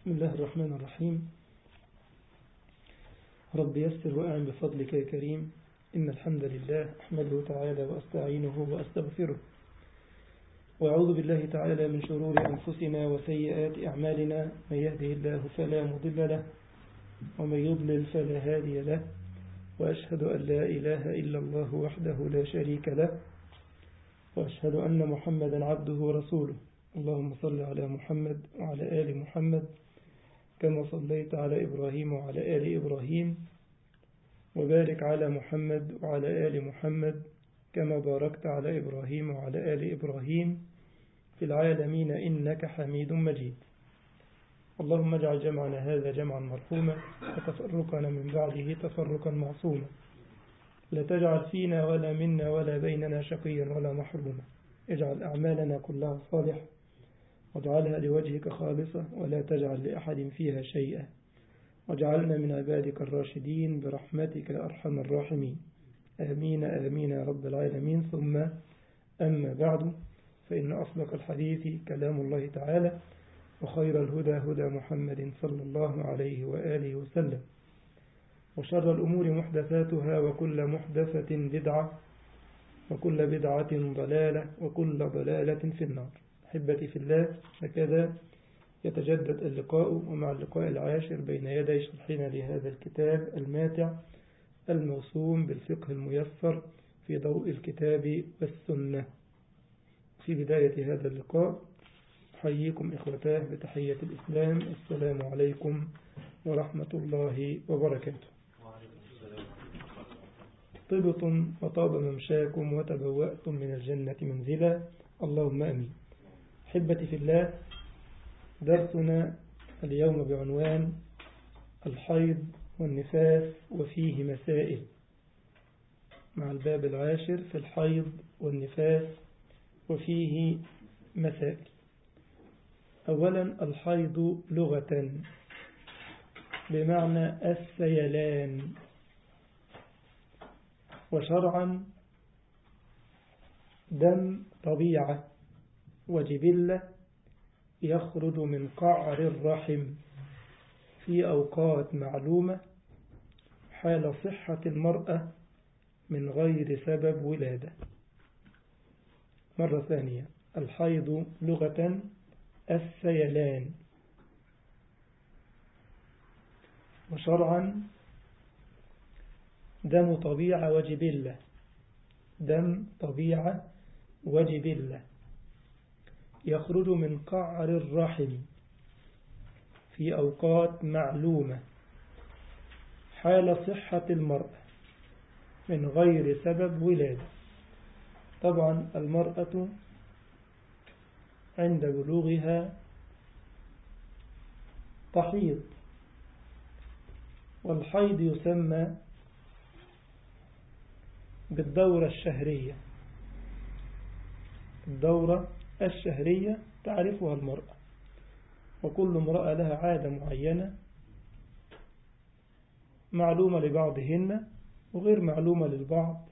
بسم الله الرحمن الرحيم رب يسر وأعن بفضلك يا كريم إن الحمد لله أحمده تعالى وأستعينه وأستغفره وأعوذ بالله تعالى من شرور أنفسنا وسيئات أعمالنا من يهده الله فلا مضل له ومن يضلل فلا هادي له وأشهد أن لا إله إلا الله وحده لا شريك له وأشهد أن محمدا عبده ورسوله اللهم صل على محمد وعلى آل محمد كما صليت على إبراهيم وعلى آل إبراهيم وبارك على محمد وعلى آل محمد كما باركت على إبراهيم وعلى آل إبراهيم في العالمين إنك حميد مجيد اللهم اجعل جمعنا هذا جمعا مرحوما وتفرقنا من بعده تفرقا معصوما لا تجعل فينا ولا منا ولا بيننا شقيا ولا محروما اجعل أعمالنا كلها صالحة واجعلها لوجهك خالصة ولا تجعل لأحد فيها شيئا واجعلنا من عبادك الراشدين برحمتك أرحم الراحمين آمين آمين يا رب العالمين ثم أما بعد فإن أصدق الحديث كلام الله تعالى وخير الهدى هدى محمد صلى الله عليه وآله وسلم وشر الأمور محدثاتها وكل محدثة بدعة وكل بدعة ضلالة وكل ضلالة في النار أحبتي في الله هكذا يتجدد اللقاء ومع اللقاء العاشر بين يدي شرحنا لهذا الكتاب الماتع الموسوم بالفقه الميسر في ضوء الكتاب والسنة في بداية هذا اللقاء أحييكم إخوتاه بتحية الإسلام السلام عليكم ورحمة الله وبركاته طبتم وطاب ممشاكم وتبوأتم من الجنة منزلا اللهم أمين أحبتي في الله درسنا اليوم بعنوان الحيض والنفاس وفيه مسائل مع الباب العاشر في الحيض والنفاس وفيه مسائل أولا الحيض لغة بمعنى السيلان وشرعا دم طبيعة وجبلة يخرج من قعر الرحم في أوقات معلومة حال صحة المرأة من غير سبب ولادة مرة ثانية الحيض لغة السيلان وشرعا دم طبيعة وجبلة دم طبيعة وجبلة يخرج من قعر الرحم في أوقات معلومة حال صحة المرأة من غير سبب ولادة طبعا المرأة عند بلوغها تحيض والحيض يسمى بالدورة الشهرية الدورة الشهرية تعرفها المرأة وكل امرأة لها عادة معينة معلومة لبعضهن وغير معلومة للبعض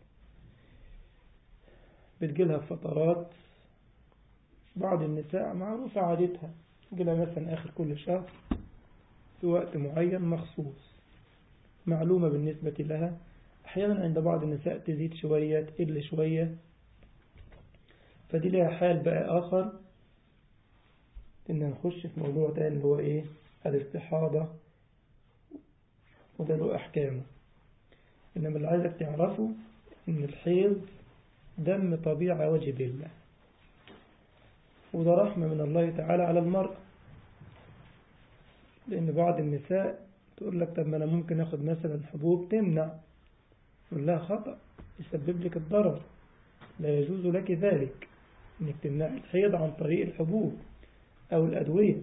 بتجيلها فترات بعض النساء معروفة عادتها تجيلها مثلا آخر كل شهر في وقت معين مخصوص معلومة بالنسبة لها أحيانا عند بعض النساء تزيد شوية تقل شوية فدي لها حال بقى آخر إن نخش في موضوع تاني اللي هو إيه الاستحاضة وده له أحكامه إنما اللي عايزك تعرفه إن الحيض دم طبيعة وجب الله وده رحمة من الله تعالى على المرأة لأن بعض النساء تقول لك طب ما أنا ممكن أخذ مثلا حبوب تمنع يقول لها خطأ يسبب لك الضرر لا يجوز لك ذلك انك تمنع الحيض عن طريق الحبوب او الادوية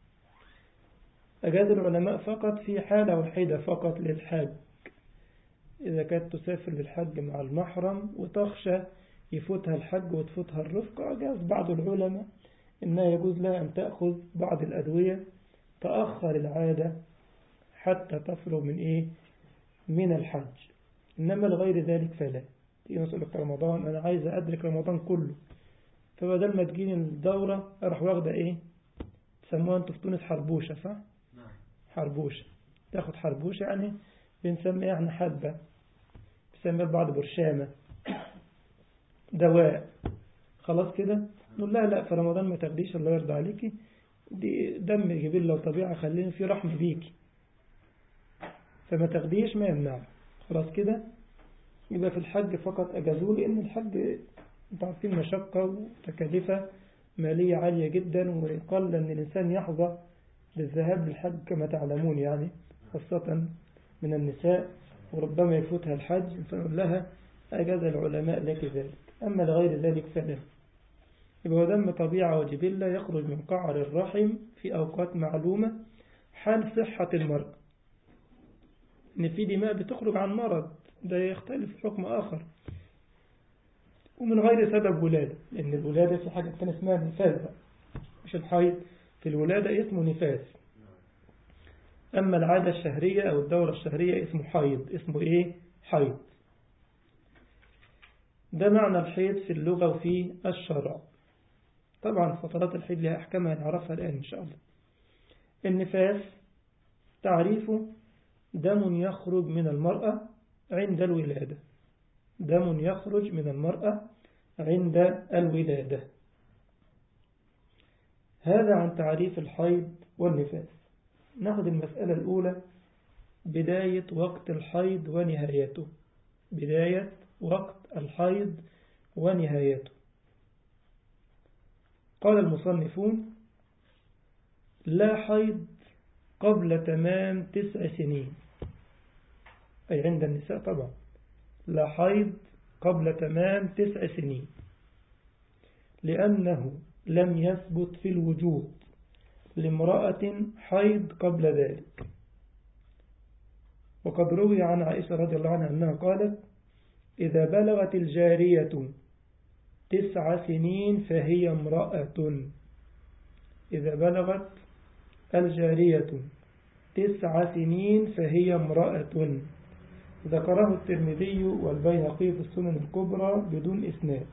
اجاز العلماء فقط في حالة والحيدة فقط للحج اذا كانت تسافر للحج مع المحرم وتخشى يفوتها الحج وتفوتها الرفقة اجاز بعض العلماء انها يجوز لها ان تأخذ بعض الادوية تأخر العادة حتى تفرغ من ايه من الحج إنما لغير ذلك فلا تيجي مسألة رمضان أنا عايز أدرك رمضان كله فبدل ما تجيني الدورة أروح واخدة إيه تسموها أنتوا في تونس حربوشة صح حربوشة تاخد حربوشة يعني بنسميها احنا حبة بنسميها البعض برشامة دواء خلاص كده نقول لا لا في رمضان ما تاخديش الله يرضى عليكي دي دم جبلة وطبيعة خلينا في رحمة بيكي فما تاخديش ما يمنع خلاص كده يبقى في الحج فقط أجازوا لأن الحج انتوا عارفين مشقة وتكاليفة مالية عالية جدا وقل أن الإنسان يحظى للذهاب للحج كما تعلمون يعني خاصة من النساء وربما يفوتها الحج فنقول لها أجاز العلماء لك ذلك أما لغير ذلك فلا يبقى هو دم طبيعة وجبلة يخرج من قعر الرحم في أوقات معلومة حال صحة المرء إن في دماء بتخرج عن مرض ده يختلف حكم آخر ومن غير سبب ولادة لأن الولادة في حاجة تانية اسمها نفاس بقى مش الحيض في الولادة اسمه نفاس أما العادة الشهرية أو الدورة الشهرية اسمه حيض اسمه إيه حيض ده معنى الحيض في اللغة وفي الشرع طبعا فترات الحيض لها أحكامها نعرفها الآن إن شاء الله النفاس تعريفه دم يخرج من المرأة عند الولادة دم يخرج من المرأة عند الولادة هذا عن تعريف الحيض والنفاس ناخذ المسألة الأولى بداية وقت الحيض ونهايته بداية وقت الحيض ونهايته قال المصنفون لا حيض قبل تمام تسع سنين أي عند النساء طبعا لا حيض قبل تمام تسع سنين لأنه لم يثبت في الوجود لامرأة حيض قبل ذلك وقد روي عن عائشة رضي الله عنها أنها قالت إذا بلغت الجارية تسع سنين فهي امرأة إذا بلغت الجارية تسع سنين فهي امرأة ذكره الترمذي والبيهقي في السنن الكبرى بدون إسناد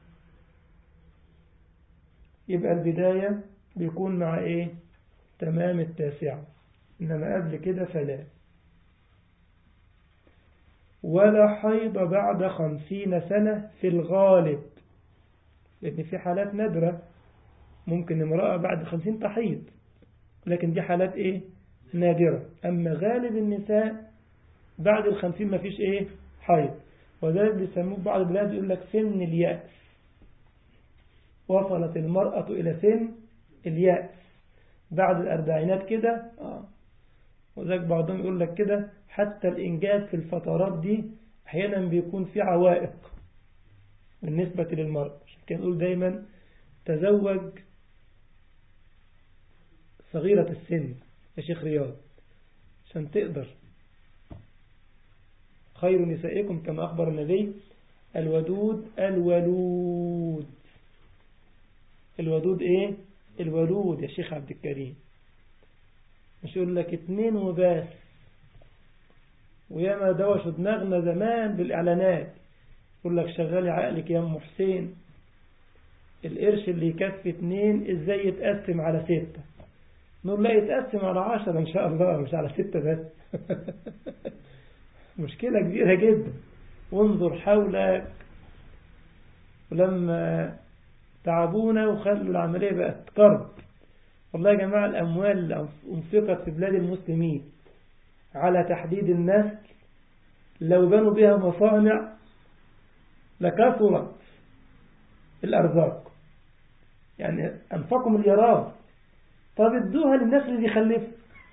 يبقى البداية بيكون مع إيه تمام التاسعة إنما قبل كده فلا ولا حيض بعد خمسين سنة في الغالب لأن في حالات نادرة ممكن امرأة بعد خمسين تحيض لكن دي حالات إيه نادرة أما غالب النساء بعد الخمسين ما فيش إيه حيض وذلك بيسموه بعض البلاد يقول لك سن اليأس وصلت المرأة إلى سن اليأس بعد الأربعينات كده آه. وذلك بعضهم يقول لك كده حتى الإنجاز في الفترات دي أحيانا بيكون في عوائق بالنسبة للمرأة عشان كده نقول دايما تزوج صغيرة السن يا شيخ رياض عشان تقدر خير نسائكم كما أخبر النبي الودود الولود الودود ايه الولود يا شيخ عبد الكريم مش يقول لك اتنين وباس وياما دوشوا دماغنا زمان بالإعلانات يقول لك شغالي عقلك يا ام حسين القرش اللي يكفي اتنين ازاي يتقسم على ستة نقول لا يتقسم على عشرة ان شاء الله مش على ستة بس مشكلة كبيرة جدا وانظر حولك ولما تعبونا وخلوا العملية بقت كرب والله يا جماعة الأموال اللي أنفقت في بلاد المسلمين على تحديد النسل لو بنوا بها مصانع لكثرت الأرزاق يعني أنفقوا مليارات طب ادوها للناس اللي يخلفوا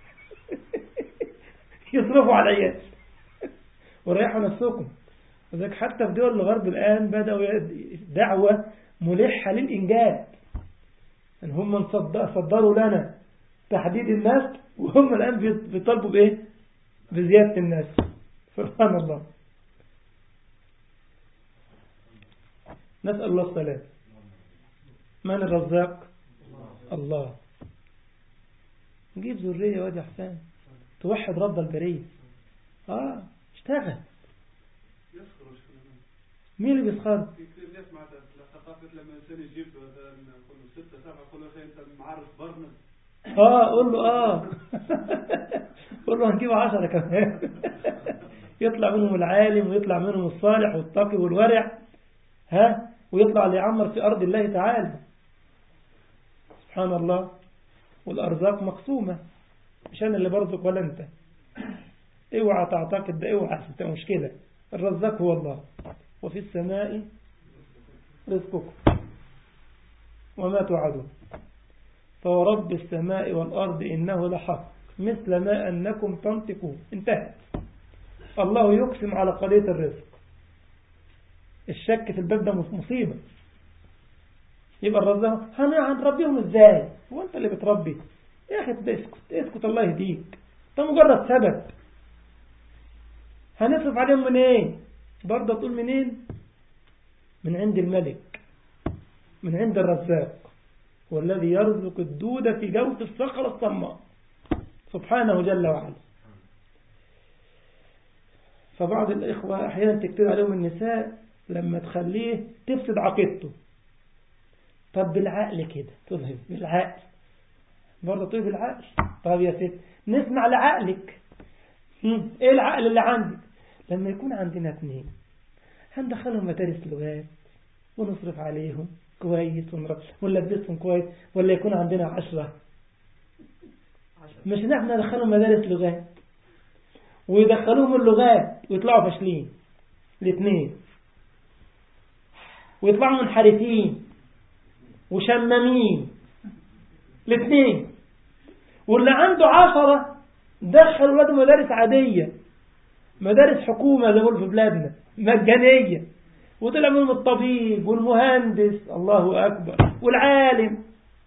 يصرفوا على العيال وريحوا نفسكم وذلك حتى في دول الغرب الآن بدأوا دعوة ملحة للإنجاب يعني هم صدروا لنا تحديد النسل وهم الآن بيطالبوا بإيه بزيادة النسل سبحان الله نسأل الله السلام من الرزاق الله نجيب ذرية وادي حسان توحد رب البرية اه اشتغل مين اللي بيسخر في كثير ناس مع ثقافة لما الإنسان يجيب مثلا كل ستة سبعة كل شيء أنت معرف برنامج اه قول له اه قول له هنجيب عشرة كمان يطلع منهم العالم ويطلع منهم الصالح والتقي والورع ها ويطلع ليعمر في أرض الله تعالى سبحان الله والأرزاق مقسومة مش أنا اللي برزق ولا أنت اوعى تعتقد ده اوعى انت مشكلة الرزاق هو الله وفي السماء رزقكم وما توعدون فورب السماء والأرض إنه لحق مثل ما أنكم تنطقون انتهت الله يقسم على قضية الرزق الشك في الباب ده مصيبة يبقى الرزاق هنربيهم ازاي هو انت اللي بتربي يا اخي اسكت اسكت الله يهديك ده مجرد سبب هنصرف عليهم من ايه برضه تقول منين من عند الملك من عند الرزاق هو الذي يرزق الدودة في جوف الصخرة الصماء سبحانه جل وعلا فبعض الإخوة أحيانا تكتب عليهم النساء لما تخليه تفسد عقيدته طب بالعقل كده تظهر بالعقل برضه تقول بالعقل طب يا ست نسمع لعقلك ايه العقل اللي عندك لما يكون عندنا اثنين هندخلهم مدارس لغات ونصرف عليهم كويس ونلبسهم كويس ولا يكون عندنا عشرة مش نحن ندخلهم مدارس لغات ويدخلوهم اللغات ويطلعوا فاشلين الاثنين ويطلعوا منحرفين وشمامين الاثنين واللي عنده عشرة دخل ولاده مدارس عادية مدارس حكومة زي ما في بلادنا مجانية وطلع منهم الطبيب والمهندس الله أكبر والعالم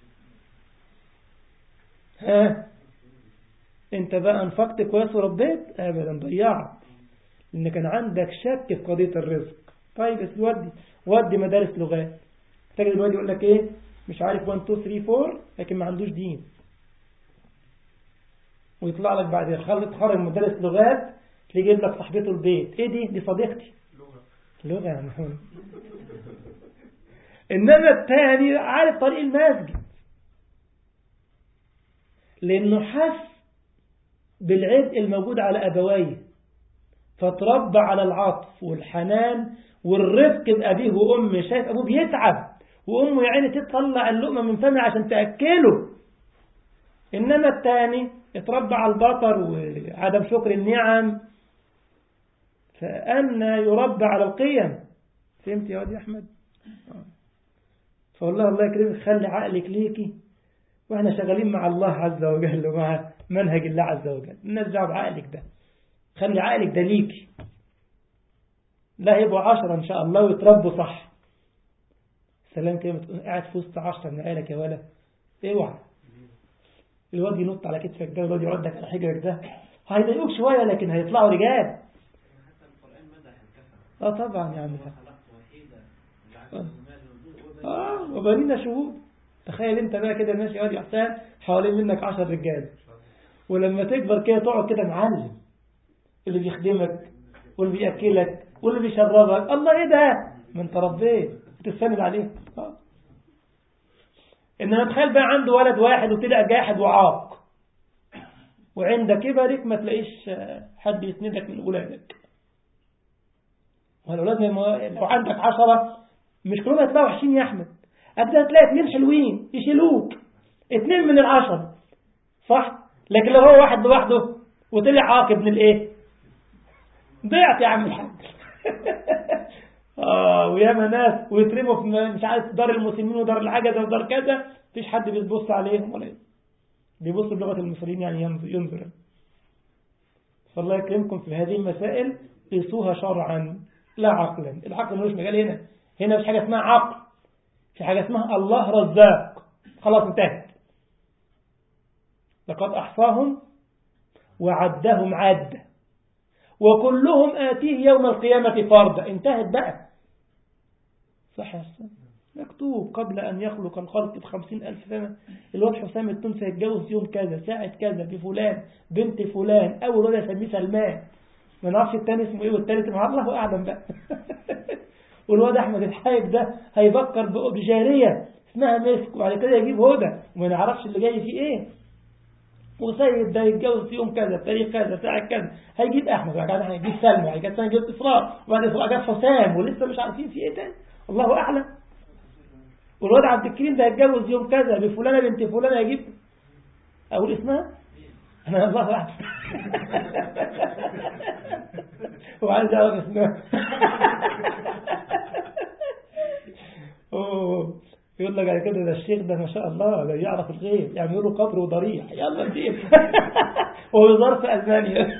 ها انت بقى انفقت كويس وربيت ابدا ضيعت لان كان عندك شك في قضية الرزق طيب بس ودي ودي مدارس لغات تجد الواد يقول لك ايه مش عارف 1 2 3 4 لكن ما عندوش دين ويطلع لك بعد خلط خرج مدرس لغات تلاقي يجيب لك صاحبته البيت ايه دي دي صديقتي لغة يعني انما الثاني عارف طريق المسجد لانه حس بالعبء الموجود على ابويه فتربى على العطف والحنان والرفق بأبيه وأمه شايف أبوه بيتعب وأمه يا عيني تطلع اللقمة من فمه عشان تأكله إنما الثاني اتربى على البطر وعدم شكر النعم فأنا يربى على القيم فهمت يا وادي أحمد فوالله الله يكرمك خلي عقلك ليكي واحنا شغالين مع الله عز وجل ومع منهج الله عز وجل الناس دعوه بعقلك ده خلي عقلك ده ليكي لا يبقوا عشرة إن شاء الله ويتربوا صح سلام كده قاعد في وسط عشرة من عيالك يا ولد اوعى الواد ينط على كتفك ده والواد يقعد لك على حجرك ده هيضايقوك شوية لكن هيطلعوا رجال اه طبعا يا عم اه, آه وبنينا شهود تخيل انت بقى كده ماشي يا حسان حوالين منك عشر رجال ولما تكبر كده تقعد كده معلم اللي بيخدمك واللي بيأكلك واللي بيشربك الله ايه ده ما انت ربيت تستند عليه آه. انما تخيل بقى عنده ولد واحد وطلع جاحد وعاق وعند كبرك ما تلاقيش حد يسندك من اولادك والأولاد لو عندك عشرة مش كلهم هيطلعوا وحشين يا أحمد أبدأ تلاقي اثنين حلوين يشيلوك اثنين من العشرة صح لكن لو هو واحد لوحده وطلع عاقب من الايه ضيعت يا عم الحاج اه وياما ناس ويترموا في مش عارف دار المسلمين ودار العجزه ودار كذا مفيش حد بيبص عليهم ولا ايه بيبص بلغه المصريين يعني ينظر, ينظر. فالله يكرمكم في هذه المسائل قيسوها شرعا لا عقلا العقل ملوش مجال هنا هنا مش حاجه اسمها عقل في حاجه اسمها الله رزاق خلاص انتهت لقد احصاهم وعدهم عد وكلهم آتيه يوم القيامة فردا انتهت بقى صح يا حسين مكتوب قبل أن يخلق الخلق بخمسين ألف سنة الواد حسام التونسي هيتجوز يوم كذا ساعة كذا بفلان بنت فلان أول ولد يسميه سلمان ما نعرفش التاني اسمه ايه والتالت مع الله أعلم بقى والواد أحمد الحايب ده هيفكر بجارية اسمها مسك وبعد كده يجيب هدى وما نعرفش اللي جاي فيه ايه وسيد ده يتجوز في يوم كذا تاريخ كذا ساعة كذا هيجيب أحمد بعد كده هيجيب سلمى بعد كده هيجيب إسراء وبعد إسراء جاب حسام ولسه مش عارفين في إيه تاني الله أعلم والواد عبد الكريم ده هيتجوز يوم كذا بفلانة بنت فلانة هيجيب أقول اسمها أنا الله أعلم وعايز أعرف اسمها أوه يقول لك على كده ده الشيخ ده ما شاء الله ده يعرف الغيب يعملوا له قبر وضريح يلا ندير وهو ظرف في ألمانيا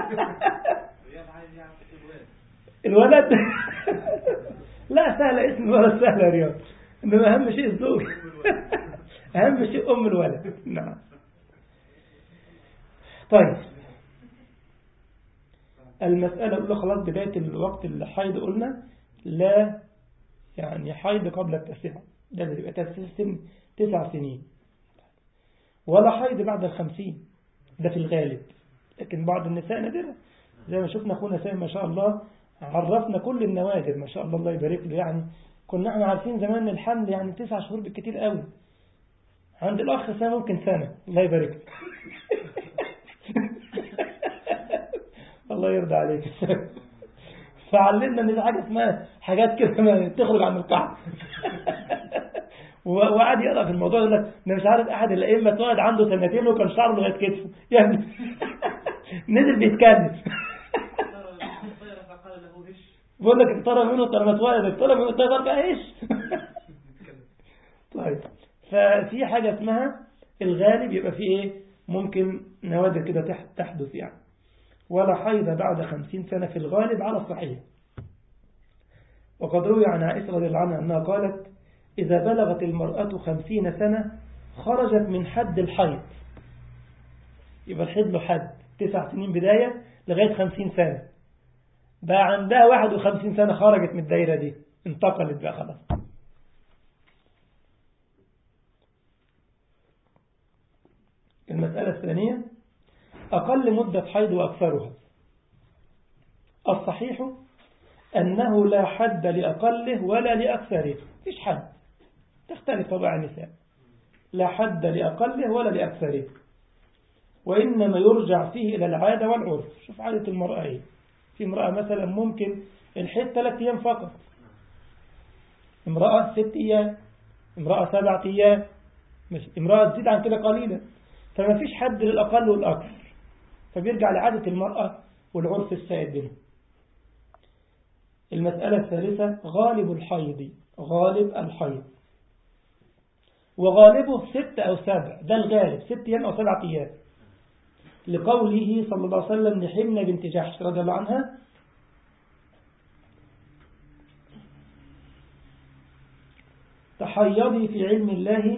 الولد لا سهل اسم الولد سهل يا رياض إنما أهم شيء الزوج أهم شيء أم الولد نعم طيب المسألة الأولى خلاص بداية الوقت الحيض قلنا لا يعني حيض قبل التاسعة ده اللي يبقى سن تسع سنين ولا حيض بعد الخمسين ده في الغالب لكن بعض النساء نادرة زي ما شفنا أخونا سامي ما شاء الله عرفنا كل النوادر ما شاء الله الله يبارك له يعني كنا احنا عارفين زمان الحمل يعني تسع شهور بالكتير قوي عند الأخ سامي ممكن سنة الله يبارك له الله يرضى عليك فعلمنا ان دي حاجه اسمها حاجات كده تخرج عن القاعده وقعد يقرا في الموضوع يقول لك انا مش عارف احد الائمه اتولد عنده سنتين وكان شعره لغايه كتفه يعني نزل بيتكلم بقول لك اقترب منه طالما اتولد اقترب منه طيب بقى ايش طيب ففي حاجه اسمها الغالب يبقى فيه ايه ممكن نوادر كده تحدث يعني ولا حيض بعد خمسين سنة في الغالب على الصحيح وقد روي عن عائشة رضي الله عنها أنها قالت إذا بلغت المرأة خمسين سنة خرجت من حد الحيض يبقى الحيض له حد تسع سنين بداية لغاية خمسين سنة بقى عندها واحد وخمسين سنة خرجت من الدايرة دي انتقلت بقى خلاص المسألة الثانية أقل مدة حيض وأكثرها الصحيح أنه لا حد لأقله ولا لأكثره فيش حد تختلف طبع النساء لا حد لأقله ولا لأكثره وإنما يرجع فيه إلى العادة والعرف شوف عادة المرأة إيه في امرأة مثلا ممكن الحيض ثلاث أيام فقط امرأة ست أيام امرأة سبعة أيام مش امرأة تزيد عن كده قليلا فما فيش حد للأقل والأكثر فبيرجع لعادة المرأة والعرف السائد بينهم المسألة الثالثة غالب الحيض غالب الحيض وغالبه ست أو سبع ده الغالب ست أيام أو سبعة أيام لقوله صلى الله عليه وسلم لحمنة بنت جحش رضي الله عنها تحيضي في علم الله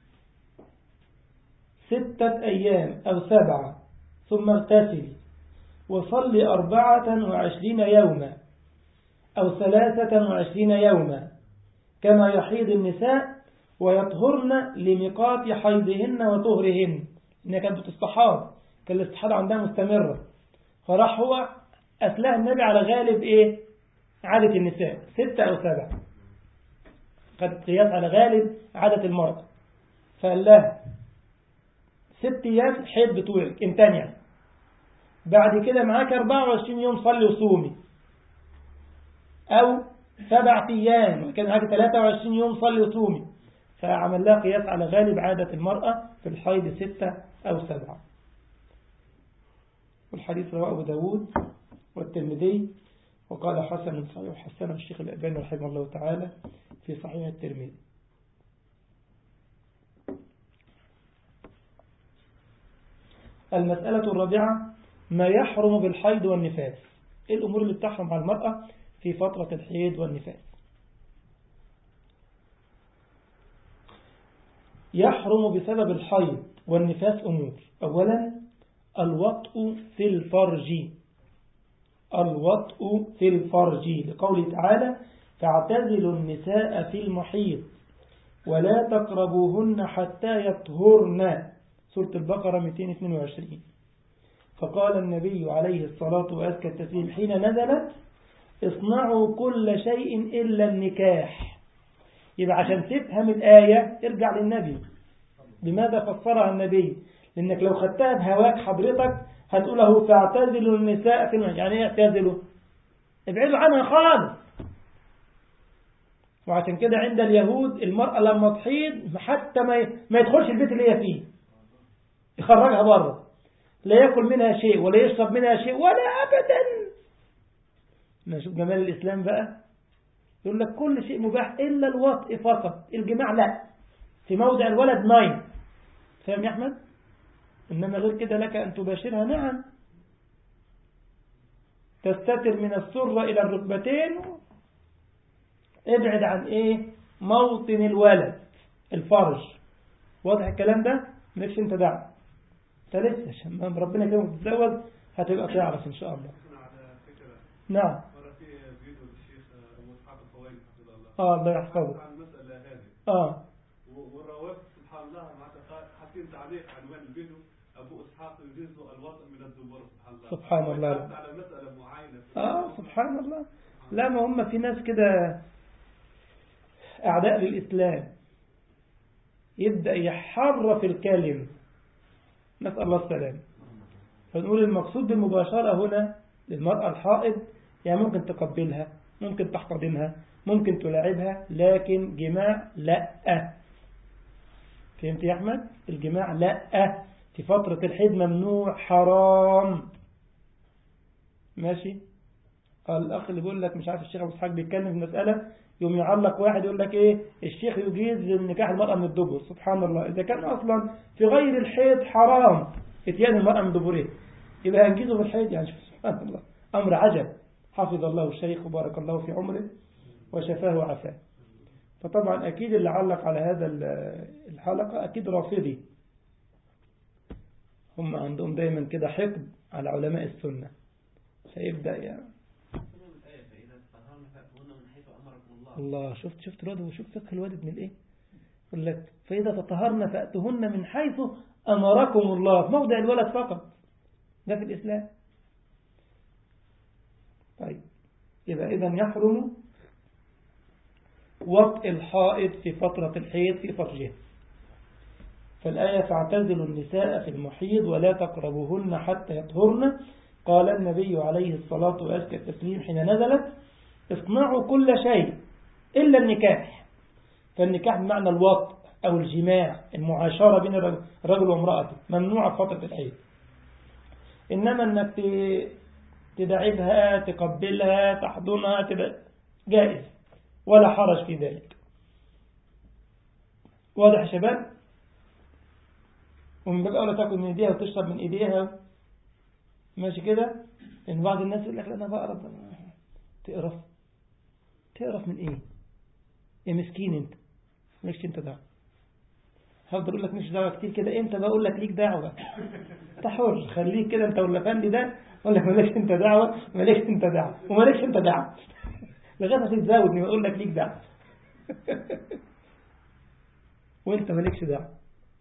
ستة أيام أو سبعة ثم اغتسلي وصلي أربعة وعشرين يوما أو ثلاثة وعشرين يوما كما يحيض النساء ويطهرن لميقات حيضهن وطهرهن إنها كانت بتستحاض كان الاستحاضة عندها مستمرة فراح هو أسلاه النبي على غالب إيه عادة النساء ستة أو سبعة قد قياس على غالب عادة المرأة فقال لها ست أيام حيض بطولك امتنع بعد كده معاك 24 يوم صلي وصومي أو سبع أيام كان معاك 23 يوم صلي وصومي فعمل لها قياس على غالب عادة المرأة في الحيض ستة أو سبعة والحديث رواه أبو داود والترمذي وقال حسن صحيح حسنه الشيخ الألباني رحمه الله تعالى في صحيح الترمذي المسألة الرابعة ما يحرم بالحيض والنفاس إيه الأمور اللي بتحرم على المرأة في فترة الحيض والنفاس يحرم بسبب الحيض والنفاس أمور أولا الوطء في الفرج الوطء في الفرج لقوله تعالى فاعتزلوا النساء في المحيط ولا تقربوهن حتى يطهرن سورة البقرة 222 فقال النبي عليه الصلاة وأزكى التسليم حين نزلت اصنعوا كل شيء إلا النكاح يبقى عشان تفهم الآية ارجع للنبي لماذا فسرها النبي لأنك لو خدتها بهواك حضرتك هتقوله فاعتزلوا النساء في المحيط يعني ايه اعتزلوا ابعدوا عنها خالص وعشان كده عند اليهود المرأة لما تحيض حتى ما ما يدخلش البيت اللي هي فيه يخرجها بره لا يأكل منها شيء ولا يشرب منها شيء ولا أبدا نشوف جمال الإسلام بقى يقول لك كل شيء مباح إلا الوطء فقط الجماع لا في موضع الولد نايم فاهم يا أحمد إنما غير كده لك أن تباشرها نعم تستتر من السرة إلى الركبتين ابعد عن إيه موطن الولد الفرج واضح الكلام ده مالكش انت دعوه انت لسه شمام ربنا كده تتزوج هتبقى تعرف ان شاء الله نعم مرة في فيديو للشيخ أبو إسحاق الخويلي حفظه الله اه الله يحفظه عن المسألة هذه اه و- والرواب سبحان الله مع حاطين تعليق عنوان الفيديو أبو إسحاق يجيز الوطن من الدبر سبحان الله سبحان الله. ويحث على مسألة معينة اه سبحان الله لا ما هم في ناس كده أعداء للإسلام يبدأ يحرف الكلم نسأل الله السلام فنقول المقصود بالمباشرة هنا للمرأة الحائض يعني ممكن تقبلها ممكن تحتضنها ممكن تلاعبها لكن جماع لا فهمت يا أحمد الجماع لا في فترة الحيض ممنوع حرام ماشي قال الأخ اللي بيقول لك مش عارف الشيخ أبو إسحاق بيتكلم في مسألة يوم يعلق واحد يقول لك إيه الشيخ يجيز نكاح المرأة من الدبر سبحان الله إذا كان أصلا في غير الحيض حرام اتيان المرأة من دبرها يبقى هنجيزه في الحيض يعني سبحان الله أمر عجب حفظ الله الشيخ وبارك الله في عمره وشفاه وعافاه فطبعا أكيد اللي علق على هذا الحلقة أكيد رافضي هم عندهم دايما كده حقد على علماء السنة فيبدأ يعني الله شفت شفت الواد وشفت فقه الواد ابن الايه يقول لك فإذا تطهرن فأتهن من حيث أمركم الله في موضع الولد فقط ده في الإسلام طيب يبقى إذا يحرم وطء الحائض في فترة الحيض في فرجها فالآية فاعتزلوا النساء في المحيض ولا تقربوهن حتى يطهرن قال النبي عليه الصلاة وأزكى التسليم حين نزلت اصنعوا كل شيء إلا النكاح فالنكاح بمعنى الوطء أو الجماع المعاشرة بين الرجل وامرأته ممنوعة في فترة الحيض إنما أنك تدعبها تقبلها تحضنها تبقى جائز ولا حرج في ذلك واضح يا شباب ومن باب أولى تاكل من إيديها وتشرب من إيديها ماشي كده إن بعض الناس يقول لك لا أنا بقرف تقرف تقرف من إيه يا مسكين أنت مالكش أنت دعوة هفضل أقول لك مش دعوة كتير كده أنت بقول لك ليك دعوة أنت حر خليك كده أنت ولا فندي ده أقول لك مالكش أنت دعوة مالكش أنت دعوة ومالكش أنت دعوة لغاية ما تتزاودني وأقول لك ليك دعوة وأنت مالكش دعوة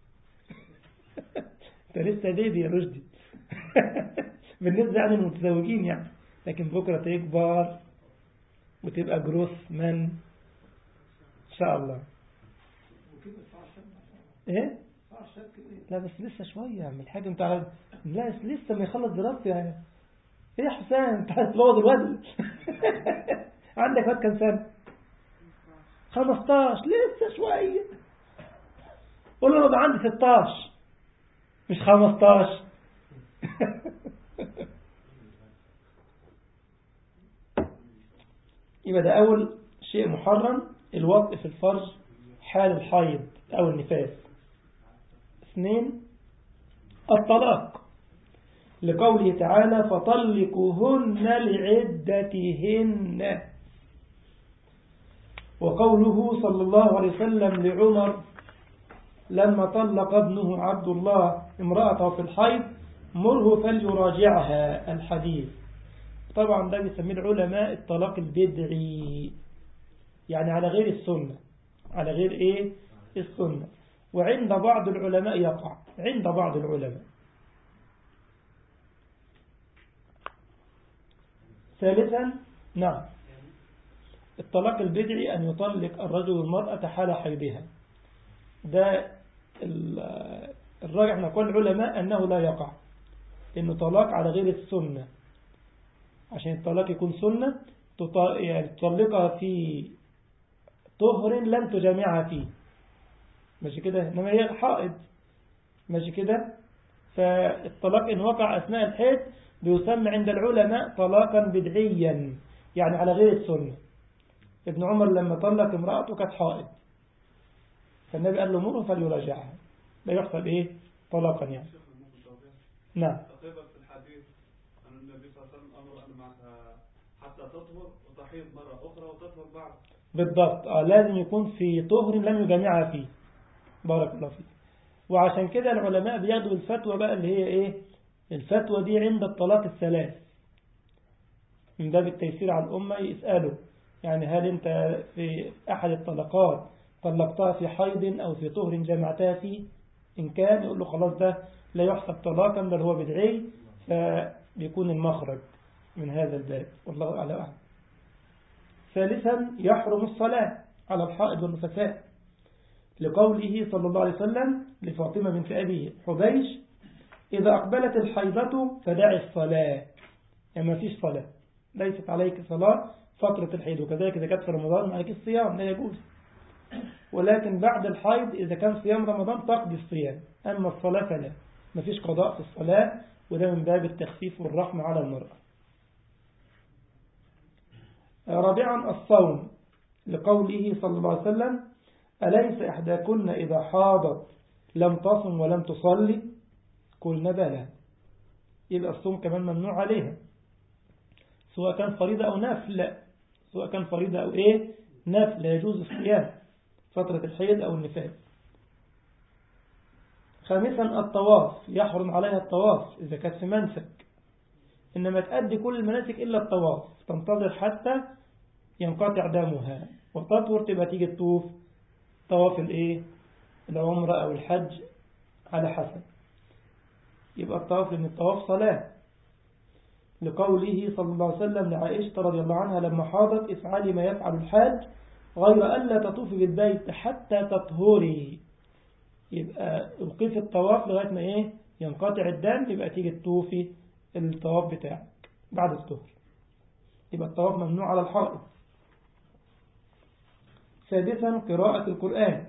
أنت لسه بيبي يا رشدي بالنسبة يعني المتزوجين يعني لكن بكرة تكبر وتبقى جروس من إن شاء الله إيه؟ لا بس لسه شوية يا عم الحاج انت عارف لا لسه ما يخلص دراسته يعني ايه يا حسام انت عايز تبوظ الواد عندك واد كام سنة 15 لسه شوية قول له ده عندي 16 مش 15 يبقى ده أول شيء محرم الوطء في الفرج حال الحيض أو النفاس اثنين الطلاق لقوله تعالى فطلقوهن لعدتهن وقوله صلى الله عليه وسلم لعمر لما طلق ابنه عبد الله امرأته في الحيض مره فليراجعها الحديث طبعا ده بيسميه العلماء الطلاق البدعي يعني على غير السنة على غير ايه السنة وعند بعض العلماء يقع عند بعض العلماء ثالثا نعم الطلاق البدعي أن يطلق الرجل المرأة حال حيضها ده الراجع من أقوال العلماء أنه لا يقع لأنه طلاق على غير السنة عشان الطلاق يكون سنة تط- يعني تطلقها في طهر لم تجامعها فيه ماشي كده إنما هي الحائض ماشي كده فالطلاق إن وقع أثناء الحيض بيسمى عند العلماء طلاقا بدعيا يعني على غير السنة ابن عمر لما طلق امرأته كانت حائض فالنبي قال له مره فليراجعها لا يحسب ايه طلاقا يعني شيخ ممكن توضيح نعم تقريبا في الحديث أن النبي صلى الله عليه وسلم أمر أن معها حتى تطهر وتحيض مرة أخرى وتطهر بعد بالضبط آه لازم يكون في طهر لم يجامعها فيه بارك الله فيك وعشان كده العلماء بياخدوا الفتوى بقى اللي هي ايه الفتوى دي عند الطلاق الثلاث من باب التيسير على الأمة يسألوا يعني هل انت في أحد الطلقات طلقتها في حيض أو في طهر جمعتها فيه إن كان يقول له خلاص ده لا يحسب طلاقا بل هو بدعي فبيكون المخرج من هذا الباب والله أعلم أعلم ثالثا يحرم الصلاة على الحائض والنفساء لقوله صلى الله عليه وسلم لفاطمة بنت أبي حبيش إذا أقبلت الحيضة فدعي الصلاة يعني ما فيش صلاة ليست عليك صلاة فترة الحيض وكذلك إذا كانت في رمضان ما عليك الصيام لا يجوز ولكن بعد الحيض إذا كان صيام رمضان تقضي الصيام أما الصلاة فلا ما فيش قضاء في الصلاة وده من باب التخفيف والرحمة على المرأة رابعا الصوم لقوله صلى الله عليه وسلم أليس إحداكن إذا حاضت لم تصم ولم تصلي قلنا بلى يبقى الصوم كمان ممنوع عليها سواء كان فريضة أو نفل سواء كان فريضة أو إيه نفل يجوز الصيام فترة الحيض أو النفاس خامسا الطواف يحرم عليها الطواف إذا كانت في منسك إنما تأدي كل المناسك إلا الطواف تنتظر حتى ينقطع دمها وتطور تبقى تيجي تطوف طواف الايه العمرة أو الحج على حسب يبقى الطواف لأن الطواف صلاة لقوله صلى الله عليه وسلم لعائشة رضي الله عنها لما حاضت افعلي ما يفعل الحاج غير ألا تطوفي بالبيت حتى تطهري يبقى وقف الطواف لغاية ما ايه ينقطع الدم يبقى تيجي تطوفي الطواف بتاعك بعد الظهر يبقى الطواف ممنوع على الحائط سادسا قراءة القرآن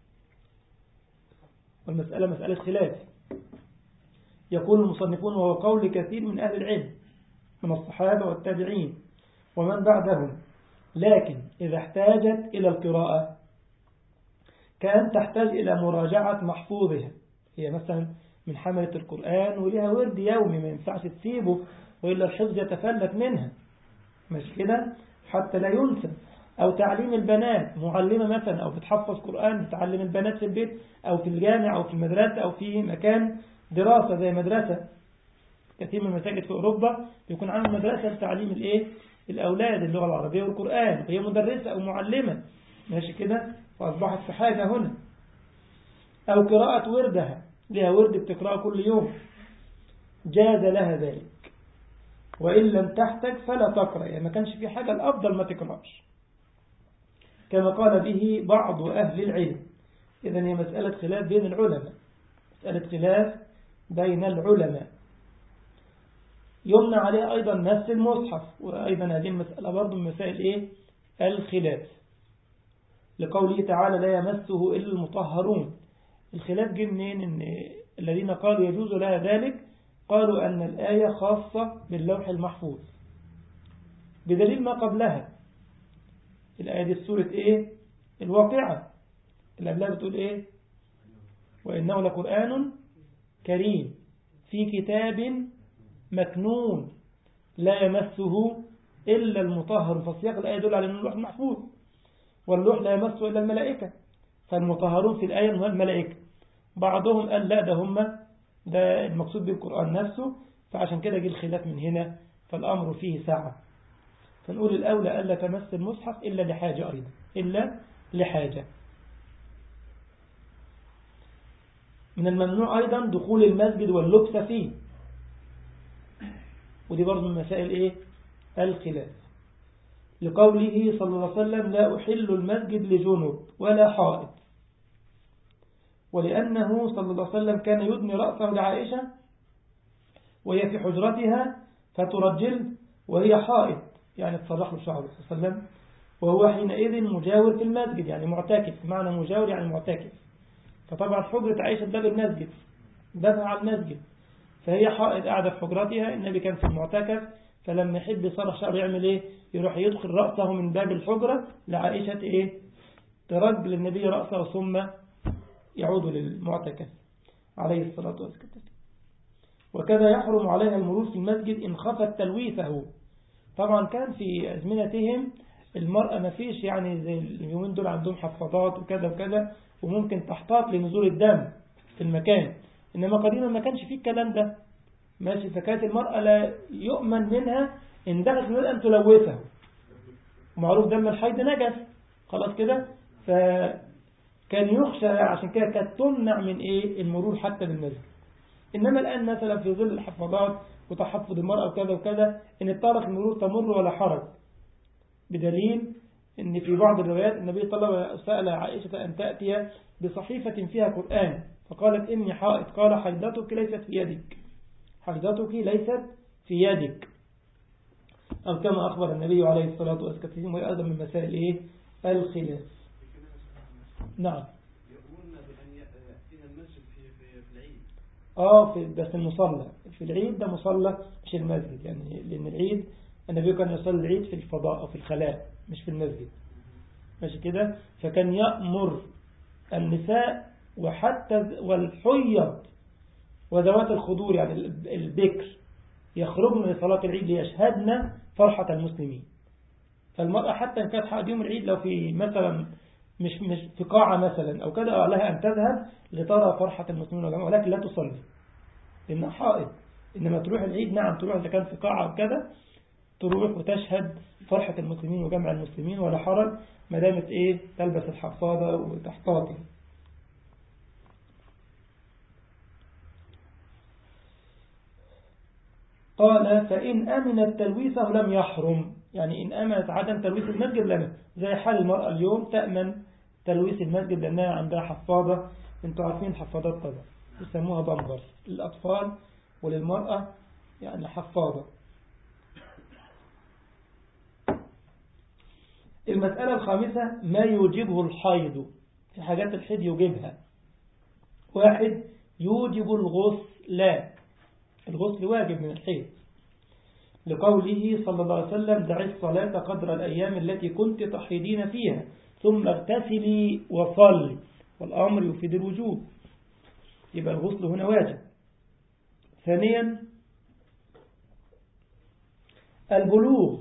والمسألة مسألة خلاف يقول المصنفون وهو قول كثير من أهل العلم من الصحابة والتابعين ومن بعدهم لكن إذا احتاجت إلى القراءة كان تحتاج إلى مراجعة محفوظها هي مثلا من حملة القرآن ولها ورد يومي ما ينفعش تسيبه وإلا الحفظ يتفلت منها مش كده حتى لا ينسى أو تعليم البنات معلمة مثلا أو بتحفظ قرآن بتعلم البنات في البيت أو في الجامع أو في المدرسة أو في مكان دراسة زي مدرسة كثير من المساجد في أوروبا بيكون عامل مدرسة لتعليم الإيه الأولاد اللغة العربية والقرآن وهي مدرسة أو معلمة ماشي كده فأصبحت في حاجة هنا أو قراءة وردها لها ورد بتقرأه كل يوم جاز لها ذلك وإن لم تحتج فلا تقرأ يعني ما كانش في حاجة الأفضل ما تقرأش كما قال به بعض أهل العلم إذا هي مسألة خلاف بين العلماء مسألة خلاف بين العلماء يمنع عليه أيضا نفس المصحف وأيضا هذه المسألة برضو من مسائل إيه؟ الخلاف لقوله تعالى لا يمسه إلا المطهرون الخلاف جه منين إن الذين قالوا يجوز لها ذلك قالوا أن الآية خاصة باللوح المحفوظ بدليل ما قبلها الآية دي سورة إيه الواقعة اللي قبلها بتقول إيه وإنه لقرآن كريم في كتاب مكنون لا يمسه إلا المطهر فسياق الآية يدل على أنه اللوح محفوظ واللوح لا يمسه إلا الملائكة فالمطهرون في الآية هم الملائكة بعضهم قال لا ده هم ده المقصود بالقرآن نفسه فعشان كده جه الخلاف من هنا فالأمر فيه سعة فنقول الأولى ألا تمس المصحف إلا لحاجة أيضا إلا لحاجة من الممنوع أيضا دخول المسجد واللبس فيه ودي برضو من مسائل إيه الخلاف لقوله صلى الله عليه وسلم لا أحل المسجد لجنوب ولا حائط ولأنه صلى الله عليه وسلم كان يدني رأسه لعائشة وهي في حجرتها فترجل وهي حائط يعني تصرح له شعره صلى الله عليه وسلم وهو حينئذ مجاور في المسجد يعني معتكف معنى مجاور يعني معتكف فطبعا حجرة عائشة باب المسجد بابها على المسجد فهي حائط قاعدة في حجرتها النبي كان في المعتكف فلما يحب يصرح شعره يعمل ايه يروح يدخل رأسه من باب الحجرة لعائشة ايه ترجل النبي رأسه ثم يعود للمعتكف عليه الصلاة والسلام وكذا يحرم عليها المرور في المسجد إن خفت تلويثه طبعا كان في أزمنتهم المرأة ما فيش يعني زي اليومين دول عندهم حفاضات وكذا وكذا وممكن تحتاط لنزول الدم في المكان إنما قديما ما كانش فيه الكلام ده ماشي فكانت المرأة لا يؤمن منها إن دخلت المسجد أن تلوثه معروف دم الحيض نجس خلاص كده فكان يخشى عشان كده كانت تمنع من إيه المرور حتى بالمسجد إنما الآن مثلا في ظل الحفاظات وتحفظ المرأة وكذا وكذا إن اضطرت المرور تمر ولا حرج بدليل إن في بعض الروايات النبي طلب سأل عائشة أن تأتي بصحيفة فيها قرآن فقالت إني حائط قال حيضتك ليست في يدك حيضتك ليست في يدك أو كما أخبر النبي عليه الصلاة والسلام وهي أيضا من مسائل إيه الخلاف نعم يأمرنا بأن يأتينا المسجد في في في العيد اه في بس المصلى في العيد ده مصلى مش المسجد يعني لأن العيد النبي كان يصلي العيد في الفضاء أو في الخلاء مش في المسجد ماشي كده فكان يأمر النساء وحتى والحيض وذوات الخضور يعني البكر يخرجن لصلاة العيد ليشهدن فرحة المسلمين فالمرأة حتى إن كانت حق يوم العيد لو في مثلا مش مش في قاعة مثلا أو كده لها أن تذهب لترى فرحة المسلمين والجماعة ولكن لا تصلي لأنها حائط إنما تروح العيد نعم تروح إذا كان في قاعة وكذا تروح وتشهد فرحة المسلمين وجمع المسلمين ولا حرج ما دامت إيه تلبس الحفاضة وتحتاطي قال فإن أمنت تلويثه لم يحرم يعني إن أمنت عدم تلويث المسجد لم زي حال المرأة اليوم تأمن تلويث المسجد لأنها عندها حفاضة انتوا عارفين حفاضات طبعا يسموها بامبر للأطفال وللمرأة يعني حفاضة المسألة الخامسة ما يوجبه الحيض في حاجات الحيض يوجبها واحد يوجب الغسل لا الغسل واجب من الحيض لقوله صلى الله عليه وسلم دعي الصلاة قدر الأيام التي كنت تحيدين فيها ثم اغتسلي وصلي والأمر يفيد الوجوب يبقى الغسل هنا واجب ثانيا البلوغ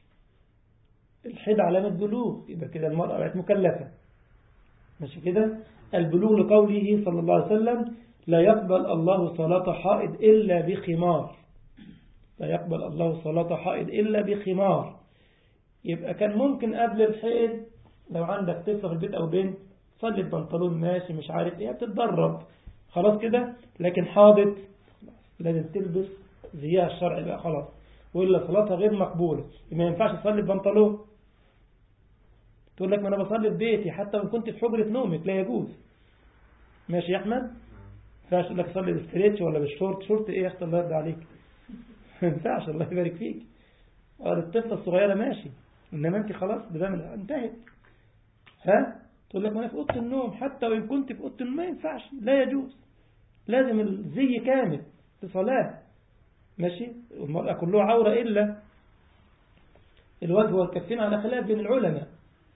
الحيض علامة بلوغ يبقى كده المرأة بقت مكلفة ماشي كده البلوغ لقوله صلى الله عليه وسلم لا يقبل الله صلاة حائض إلا بخمار لا يقبل الله صلاة حائض إلا بخمار يبقى كان ممكن قبل الحيض لو عندك طفل في البيت أو بنت صلي بنطلون ماشي مش عارف ايه بتتدرب خلاص كده لكن حاضت لازم تلبس زيها الشرعي بقى خلاص وإلا صلاتها غير مقبولة ما ينفعش تصلي ببنطلون تقول لك ما أنا بصلي في بيتي حتى وإن كنت في حجرة نومك لا يجوز ماشي يا أحمد ينفعش تقول لك صلي بالستريتش ولا بالشورت شورت ايه يا اخت الله يرضى عليك ما ينفعش الله يبارك فيك قال الطفلة الصغيرة ماشي انما انت خلاص بدامل انتهت ها تقول لك ما انا في اوضه النوم حتى وان كنت في اوضه النوم ما ينفعش لا يجوز لازم الزي كامل لصلاة ماشي والمرأة كلها عورة إلا الوجه والكفين على خلاف بين العلماء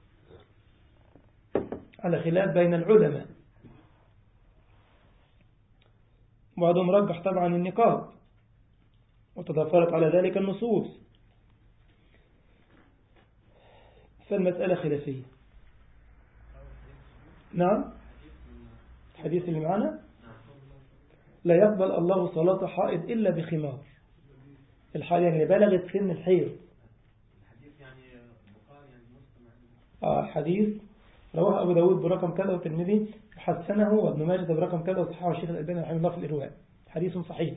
على خلاف بين العلماء بعضهم رجح طبعا النقاب وتضافرت على ذلك النصوص فالمسألة خلافية نعم الحديث اللي معنا لا يقبل الله صلاة حائض إلا بخمار الحائض يعني بلغت سن الحيض الحديث يعني بخاري يعني مسلم يعني آه حديث رواه أبو داود برقم كذا والترمذي حسنه وابن ماجد برقم كذا وصححه الشيخ الألباني رحمه الله في الإرواء حديث صحيح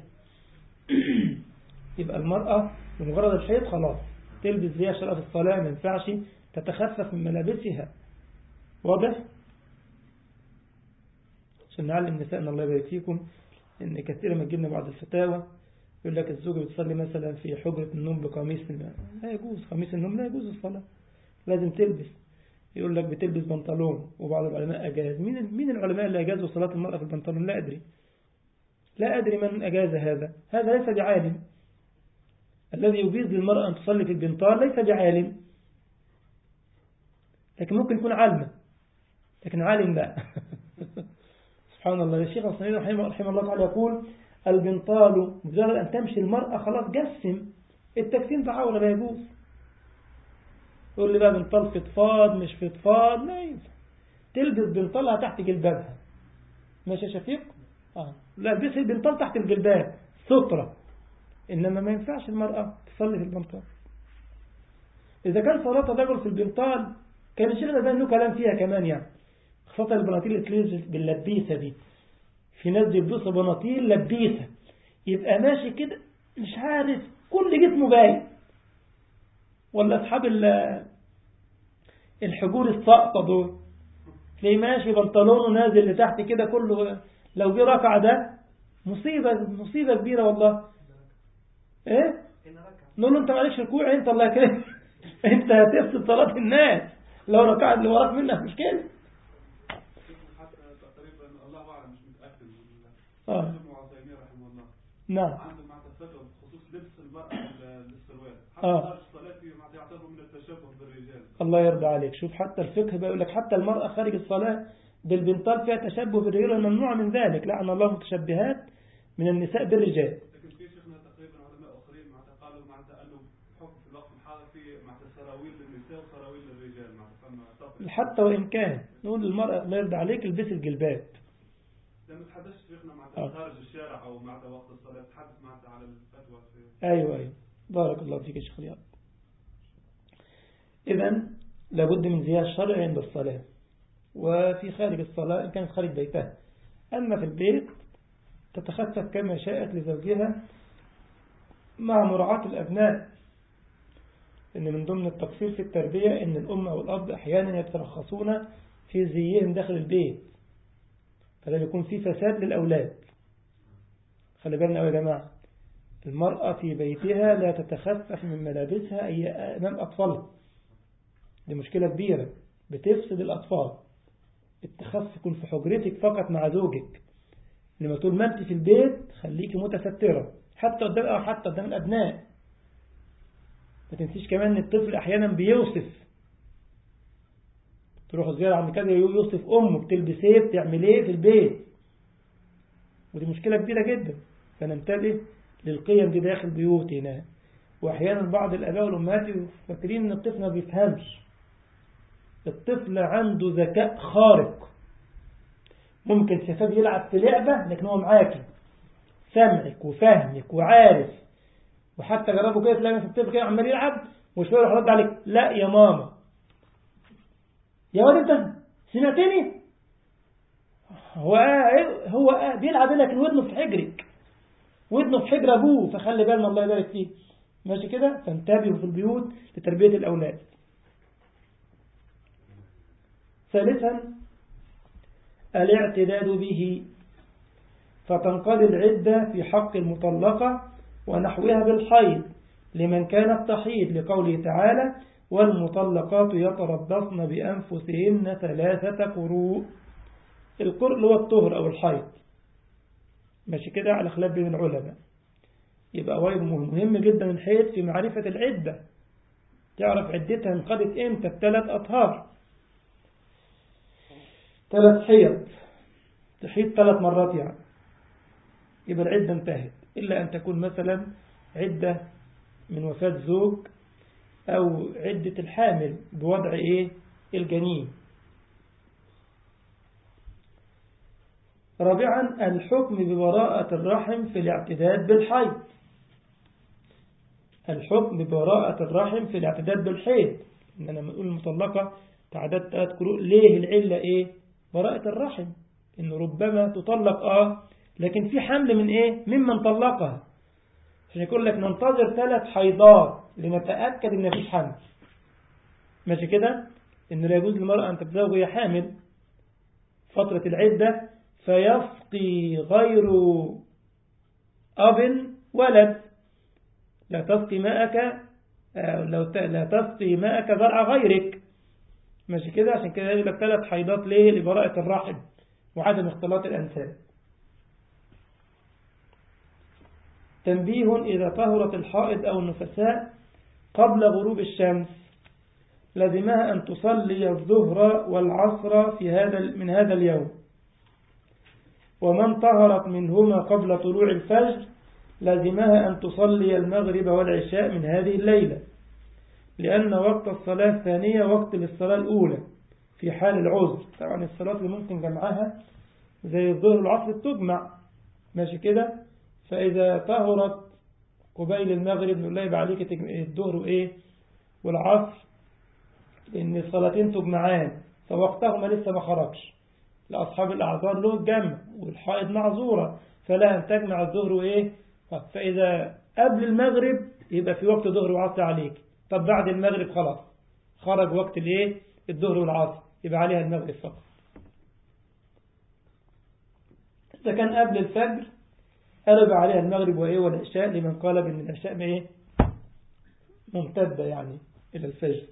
يبقى المرأة بمجرد الحيض خلاص تلبس زيها شرف الصلاة ما ينفعش تتخفف من ملابسها واضح عشان نعلم نسائنا الله يبارك فيكم إن كثيرا ما تجينا بعض الفتاوى يقول لك الزوجة بتصلي مثلا في حجرة النوم بقميص لا يجوز قميص النوم لا يجوز الصلاة لازم تلبس يقول لك بتلبس بنطلون وبعض العلماء أجاز مين مين العلماء اللي أجازوا صلاة المرأة في البنطلون لا أدري لا أدري من أجاز هذا هذا ليس بعالم الذي يجيز للمرأة أن تصلي في البنطال ليس بعالم لكن ممكن يكون عالمة لكن عالم لا سبحان الله الشيخ الصنعين رحمه, رحمه الله تعالى يقول البنطال مجرد أن تمشي المرأة خلاص جسم التجسيم ده عورة لا يجوز يقول لي بقى بنطال فضفاض مش فضفاض لا ينفع تلبس بنطالها تحت جلبابها ماشي يا شفيق آه. لا البسي البنطال تحت الجلباب سترة إنما ما ينفعش المرأة تصلي في البنطال إذا كان صلاة الرجل في البنطال كان الشيخ ده له كلام فيها كمان يعني خاصة البناطيل اللي تلبس باللبيسة دي في ناس بيلبسوا بناطيل لبيسة يبقى ماشي كده مش عارف كل جسمه باين ولا أصحاب الحجور الساقطة دول تلاقيه ماشي بنطلونه نازل لتحت كده كله لو جه ركع ده مصيبة مصيبة كبيرة والله ايه نقول له انت معلش ركوع انت الله يكرمك انت هتفسد صلاة الناس لو ركعت اللي وراك منك مش كده حتى تقريبا الله اعلم مش متاكد اه ابن عثيمين رحمه الله نعم عنده مع تفتر بخصوص لبس المراه للسروال آه. حتى خارج الصلاه فيه مع يعتبر من التشبه بالرجال الله يرضى عليك شوف حتى الفقه بيقول لك حتى المرأة خارج الصلاة بالبنطال فيها تشبه بالرجال ممنوع من ذلك لعن الله متشبهات من النساء بالرجال لكن في شيخنا تقريبا علماء اخرين مع قالوا مع انه حكم في الوقت الحاضر في مع سراويل للنساء وسراويل للرجال مع تسمى طفل حتى وإن كان نقول للمرأة الله يرضى عليك البس الجلباب لما تحدثت شيخنا مع آه. خارج الشارع او مع وقت الصلاه تحدث معك على الفتوى في أيوة أيوة بارك الله فيك يا شيخ رياض إذا لابد من زيادة الشرع عند الصلاة وفي خارج الصلاة إن كانت خارج بيتها أما في البيت تتخفف كما شاءت لزوجها مع مراعاة الأبناء إن من ضمن التقصير في التربية إن الأم أو الأب أحيانا يترخصون في زيهم داخل البيت فده بيكون في فساد للأولاد خلي بالنا أوي يا جماعة المرأة في بيتها لا تتخفف من ملابسها أي أمام أطفالها دي مشكلة كبيرة بتفسد الأطفال التخفف يكون في حجرتك فقط مع زوجك لما طول ما انت في البيت خليكي متسترة حتى قدام أو حتى قدام الأبناء ما تنسيش كمان ان الطفل أحيانا بيوصف تروح زيارة عند كذا يوصف أمه بتلبس ايه بتعمل ايه في البيت ودي مشكلة كبيرة جدا فننتبه للقيم دي داخل بيوتنا وأحيانا بعض الآباء والأمهات فاكرين إن الطفل ما بيفهمش الطفل عنده ذكاء خارق ممكن شفاف يلعب في لعبة لكن هو معاكي سمعك وفهمك وعارف وحتى جربوا كده تلاقي مثلا الطفل كده عمال يلعب وشوية يروح رد عليك لا يا ماما يا واد انت سمعتني هو آه هو آه بيلعب لكن ودنه في حجرك ودنه في حجر ابوه فخلي بالنا الله يبارك فيه ماشي كده فانتبهوا في البيوت لتربية الأولاد ثالثا الاعتداد به فتنقضي العدة في حق المطلقة ونحوها بالحيض لمن كانت تحيض لقوله تعالى والمطلقات يتربصن بأنفسهن ثلاثة قروء القرء اللي هو الطهر أو الحيض ماشي كده على خلاف بين العلماء يبقى واجب مهم جدا الحيض في معرفة العدة تعرف عدتها انقضت امتى بثلاث أطهار ثلاث حيض تحيض ثلاث مرات يعني يبقى العدة انتهت إلا أن تكون مثلا عدة من وفاة زوج أو عدة الحامل بوضع إيه الجنين رابعا الحكم ببراءة الرحم في الاعتداد بالحيض الحكم ببراءة الرحم في الاعتداد بالحيض إن أنا نقول المطلقة تعداد ثلاث قروء ليه العلة إيه براءة الرحم إن ربما تطلق آه لكن في حمل من إيه ممن طلقها عشان يقول لك ننتظر ثلاث حيضات لنتأكد إن مفيش حمل ماشي كده إن لا يجوز للمرأة أن تتزوج وهي حامل فترة العدة فيسقي غير أب ولد لا تسقي ماءك لو لا تسقي ماءك زرع غيرك ماشي كده عشان كده يقول لك ثلاث حيضات ليه لبراءة الرحم وعدم اختلاط الأنساب تنبيه إذا طهرت الحائض أو النفساء قبل غروب الشمس لزمها أن تصلي الظهر والعصر في هذا من هذا اليوم ومن طهرت منهما قبل طلوع الفجر لزمها أن تصلي المغرب والعشاء من هذه الليلة لأن وقت الصلاة الثانية وقت للصلاة الأولى في حال العذر طبعا الصلاة اللي ممكن جمعها زي الظهر والعصر تجمع ماشي كده فإذا طهرت قبيل المغرب نقول لها يبقى عليك الظهر وإيه والعصر لأن الصلاتين تجمعان فوقتهما لسه ما خرجش لأصحاب الأعذار له الجمع والحائض معذورة فلا أن تجمع الظهر وإيه فإذا قبل المغرب يبقى في وقت ظهر وعصر عليك طب بعد المغرب خلاص خرج وقت الايه الظهر والعصر يبقى عليها المغرب فقط إذا كان قبل الفجر قلب عليها المغرب وإيه والعشاء لمن قال بأن العشاء إيه ممتدة يعني إلى الفجر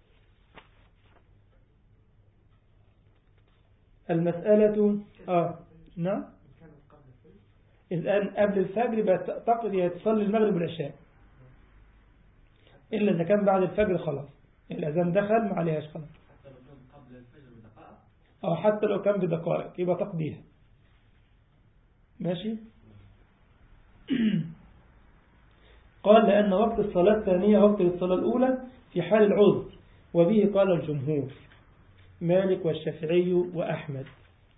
المسألة آه نعم الآن قبل الفجر يبقى تقضي تصلي المغرب والعشاء إلا إذا كان بعد الفجر خلاص الأذان دخل ما عليهاش خلاص أو حتى لو كان بدقائق يبقى تقضيها ماشي قال لأن وقت الصلاة الثانية وقت الصلاة الأولى في حال العذر وبه قال الجمهور مالك والشافعي وأحمد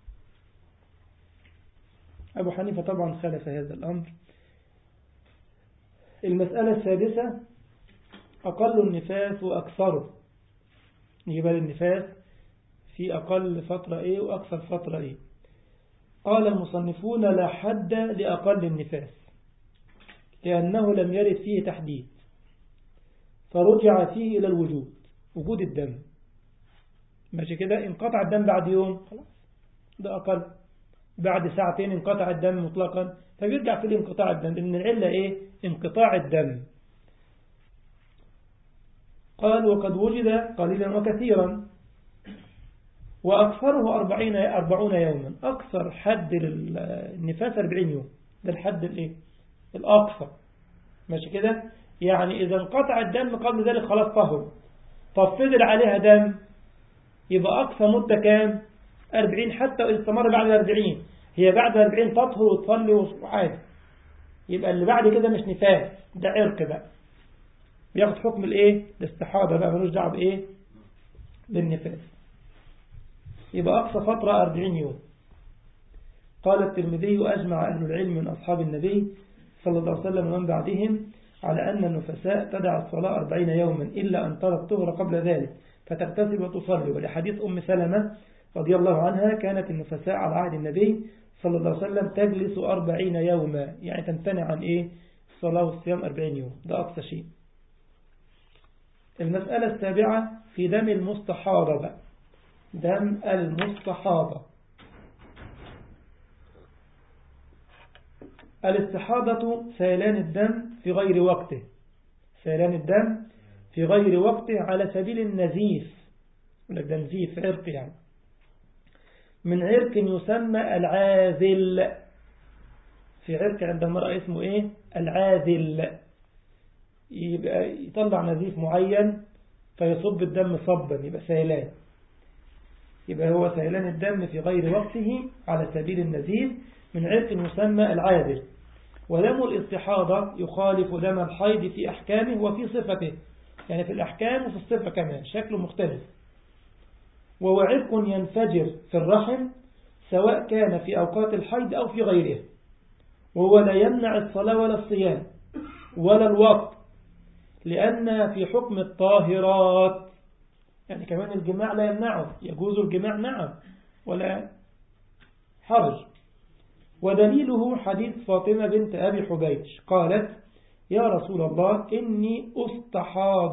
أبو حنيفة طبعا خالف هذا الأمر المسألة السادسة أقل النفاس وأكثره نجيب النفاس في أقل فترة إيه وأكثر فترة إيه قال المصنفون لا حد لأقل النفاس لأنه لم يرد فيه تحديد فرجع فيه إلى الوجود وجود الدم ماشي كده انقطع الدم بعد يوم خلاص ده أقل بعد ساعتين انقطع الدم مطلقا فبيرجع في انقطاع الدم لأن العلة إيه انقطاع الدم قال وقد وجد قليلا وكثيرا وأكثره أربعين أربعون يوما أكثر حد للنفاس أربعين يوم ده الحد الإيه الأقصى ماشي كده يعني إذا انقطع الدم قبل ذلك خلاص طهر طب فضل عليها دم يبقى أقصى مدة كام أربعين حتى وإذا استمر بعد أربعين هي بعد أربعين تطهر وتصلي وعادي يبقى اللي بعد كده مش نفاس ده عرق بقى بياخد حكم الايه الاستحاضة بقى ملوش دعوه بايه بالنفاس يبقى أقصى فترة أربعين يوم قال الترمذي أجمع أهل العلم من أصحاب النبي صلى الله عليه وسلم ومن بعدهم على أن النفساء تدع الصلاة أربعين يوما إلا أن ترى الطهر قبل ذلك فتغتسل وتصلي ولحديث أم سلمة رضي الله عنها كانت النفساء على عهد النبي صلى الله عليه وسلم تجلس أربعين يوما يعني تمتنع عن إيه الصلاة والصيام أربعين يوم ده أقصى شيء المسألة السابعة في دم المستحاضة بقى دم المستحاضة الاستحاضة سيلان الدم في غير وقته سيلان الدم في غير وقته على سبيل النزيف لك ده نزيف عرق يعني من عرق يسمى العاذل في عرق عند المرأة اسمه ايه العاذل يبقى يطلع نزيف معين فيصب الدم صبا يبقى سيلان يبقى هو سيلان الدم في غير وقته على سبيل النزيف من عرق يسمى العاذل ودم الاستحاضة يخالف دم الحيض في أحكامه وفي صفته يعني في الأحكام وفي الصفة كمان شكله مختلف وهو عرق ينفجر في الرحم سواء كان في أوقات الحيض أو في غيره وهو لا يمنع الصلاة ولا الصيام ولا الوقت لأن في حكم الطاهرات يعني كمان الجماع لا يمنعه يجوز الجماع نعم ولا حرج ودليله حديث فاطمة بنت أبي حبيش قالت يا رسول الله إني أستحاض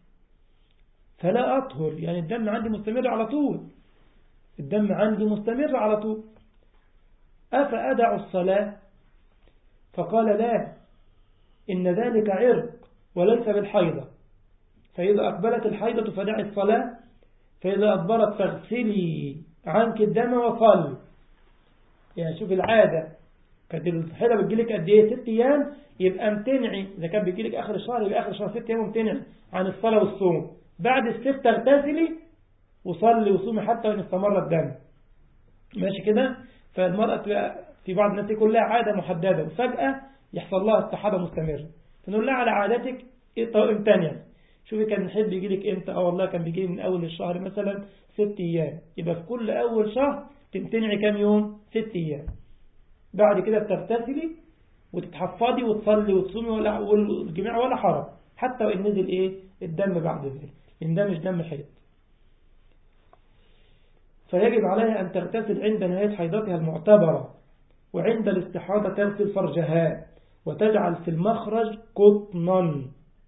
فلا أطهر يعني الدم عندي مستمر على طول الدم عندي مستمر على طول أفأدع الصلاة فقال لا إن ذلك عرق وليس بالحيضة فإذا أقبلت الحيضة فدعي الصلاة فإذا أدبرت فاغسلي عنك الدم وصل يعني شوف العادة كانت الحيضة بتجيلك قد ايه ست ايام يبقى امتنعي اذا كان بيجيلك اخر الشهر يبقى اخر الشهر ست ايام امتنعي عن الصلاة والصوم بعد الست تغتسلي وصلي وصومي حتى وان استمر الدم ماشي كده فالمرأة تبقى في بعض الناس يكون لها عادة محددة وفجأة يحصل لها استحاضة مستمرة فنقول لها على عادتك امتنع شوفي كان الحيض بيجي لك امتى اه والله كان بيجي من اول الشهر مثلا ست ايام يبقى في كل اول شهر تمتنعي كام يوم ست ايام بعد كده بتغتسلي وتتحفظي وتصلي وتصومي ولا والجميع ولا حرج حتى وان نزل ايه الدم بعد ذلك لان ده مش دم حيض فيجب عليها أن تغتسل عند نهاية حيضتها المعتبرة وعند الاستحاضة تغسل فرجها وتجعل في المخرج قطنا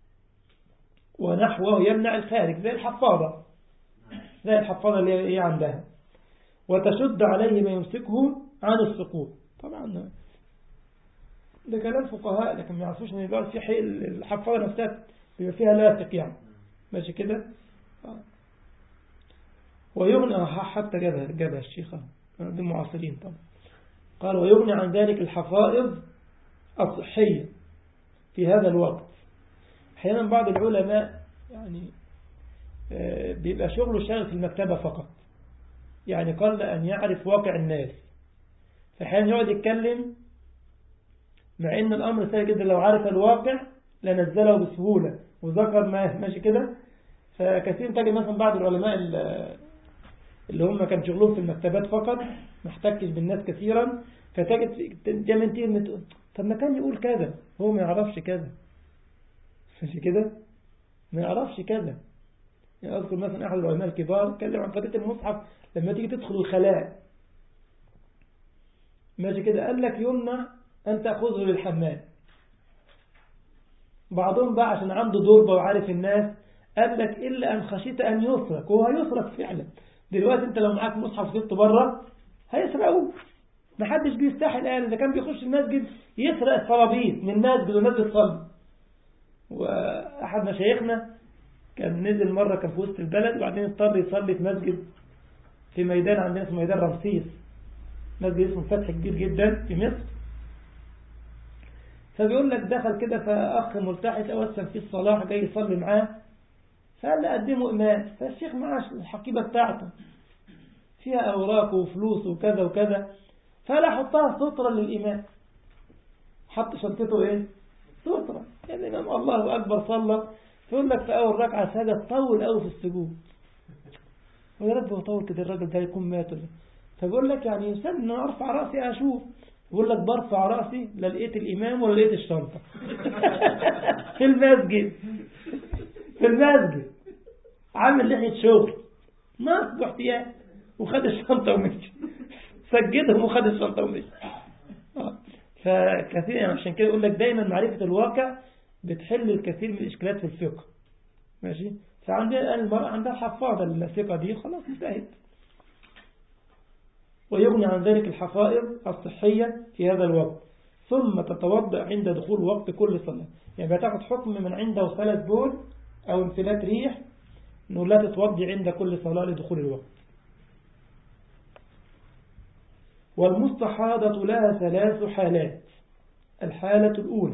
ونحوه يمنع الخارج زي الحفاضة زي الحفاضة اللي هي عندها وتشد عليه ما يمسكه عن السقوط طبعا ده كلام فقهاء لكن ما يعرفوش ان يبقى في حي الحفاضة نفسها بيبقى فيها لاصق يعني ماشي كده ويغني حتى جابها جابها الشيخ دي معاصرين طبعا قال ويغني عن ذلك الحفائظ الصحية في هذا الوقت أحيانا بعض العلماء يعني بيبقى شغله شاغل في المكتبة فقط يعني قل أن يعرف واقع الناس فأحيانا يقعد يتكلم مع أن الأمر سهل جدا لو عرف الواقع لنزله بسهولة وذكر ما ماشي كده فكثير تجد مثلا بعض العلماء اللي هم كان شغلهم في المكتبات فقط ما احتكش بالناس كثيرا فتجد دايما تيجي طب ما كان يقول كذا هو ما يعرفش كذا ماشي كده ما يعرفش كذا يعني أذكر مثلا أحد العلماء الكبار اتكلم عن قضية المصحف لما تيجي تدخل الخلاء ماشي كده قال لك يمنع أن تأخذه للحمام بعضهم بقى عشان عنده ضربة وعارف الناس قال لك إلا أن خشيت أن يسرق وهو يسرق فعلا دلوقتي أنت لو معاك مصحف سبته بره هيسرقوه محدش بيستحي الآن إذا كان بيخش المسجد يسرق الصلابيط من المسجد والناس بتصلي وأحد مشايخنا كان نزل مرة كان في وسط البلد وبعدين اضطر يصلي في مسجد في ميدان عندنا اسمه ميدان رمسيس مسجد اسمه فتح كبير جدا في مصر فبيقول لك دخل كده فأخ ملتحي توسم في الصلاة جاي يصلي معاه فقال له قدمه إمام فالشيخ معاه الحقيبة بتاعته فيها أوراق وفلوس وكذا وكذا فقال أحطها سترة للإمام حط شنطته إيه سترة يعني الإمام الله أكبر صلى فيقول لك في أول ركعة سجد طول قوي في السجود ويا رب هو طول كده الراجل ده يكون مات فبيقول لك يعني يسمى أرفع رأسي أشوف يقول لك برفع رأسي لا لقيت الإمام ولا لقيت الشنطة في المسجد في المسجد عامل لحية شغل نصب احتياج وخد الشنطة ومشي سجدهم وخد الشنطة ومشي فكثير يعني عشان كده يقول لك دايما معرفة الواقع بتحل الكثير من الإشكالات في الفقه ماشي فعندنا المرأة عندها حفاظة للثقة دي خلاص انتهت ويغني عن ذلك الحفائظ الصحية في هذا الوقت ثم تتوضأ عند دخول وقت كل صلاة يعني بتاخد حكم من عنده ثلاث بول أو انفلات ريح أنه لا تتوضي عند كل صلاة لدخول الوقت والمستحاضة لها ثلاث حالات الحالة الأولى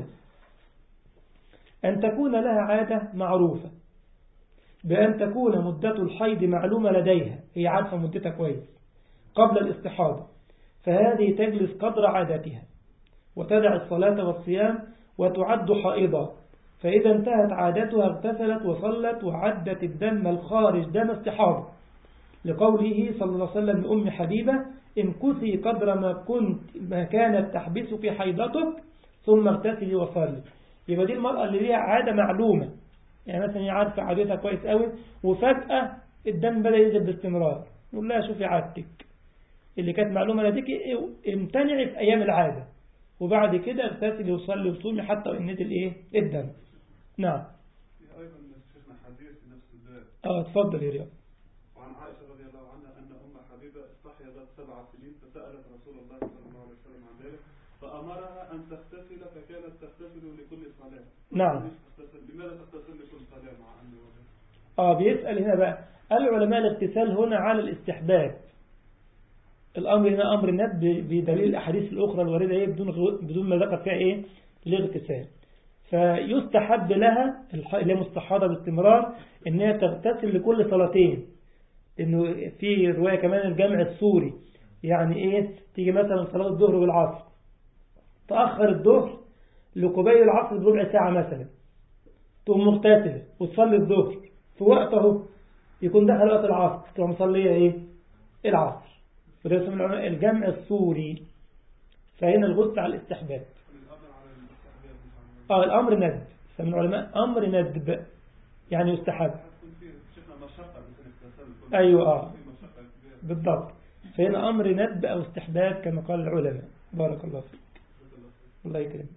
أن تكون لها عادة معروفة بأن تكون مدة الحيض معلومة لديها هي عارفة مدتها كويس قبل الاستحاضة فهذه تجلس قدر عادتها وتدع الصلاة والصيام وتعد حائضة فإذا انتهت عادتها اغتسلت وصلت وعدت الدم الخارج دم استحاضة لقوله صلى الله عليه وسلم لأم حبيبة امكثي قدر ما كنت ما كانت تحبسك حيضتك ثم اغتسلي وصلي يبقى دي المرأة اللي ليها عادة معلومة يعني مثلا هي عارفة عادتها كويس قوي وفجأة الدم بدأ ينزل باستمرار نقول لها شوفي عادتك اللي كانت معلومة لديك امتنعي في أيام العادة وبعد كده اغتسلي وصلي وصومي حتى وإن نزل إيه الدم نعم في أيضا شيخنا حديث في نفس الباب اه اتفضل يا رياض وعن عن عائشة رضي الله عنها أن أم حبيبة استحيضت سبع سنين فسألت رسول الله صلى الله عليه وسلم عن ذلك فأمرها أن تغتسل فكانت تغتسل لكل صلاة نعم ليش تغتسل؟ لماذا تغتسل لكل صلاة مع أنه اه بيسأل هنا بقى العلماء الاغتسال هنا على الاستحباب الأمر هنا أمر ند بدليل الأحاديث الأخرى الواردة إيه بدون غو- بدون ما ذكر فيها إيه الاغتسال فيستحب لها الح- اللي هي مستحاضة باستمرار إن هي تغتسل لكل صلاتين لأنه في رواية كمان الجمع السوري يعني إيه تيجي مثلا صلاة الظهر والعصر تأخر الظهر لقبيل العصر بربع ساعة مثلا تقوم مغتسلة وتصلي الظهر في وقته يكون دخل وقت العصر تقوم مصلية إيه العصر وده يسمى العلماء الجمع السوري فهنا الغسل على الاستحباب الأمر على الاستحباب مش على اه الأمر ندب يسمى العلماء أمر ندب يعني يستحب تكون في شفنا مشقة مثل التسلل أيوة آه في مشقة كبيرة بالضبط فهنا أمر ندب أو استحباب كما قال العلماء بارك الله فيك الله يكرمك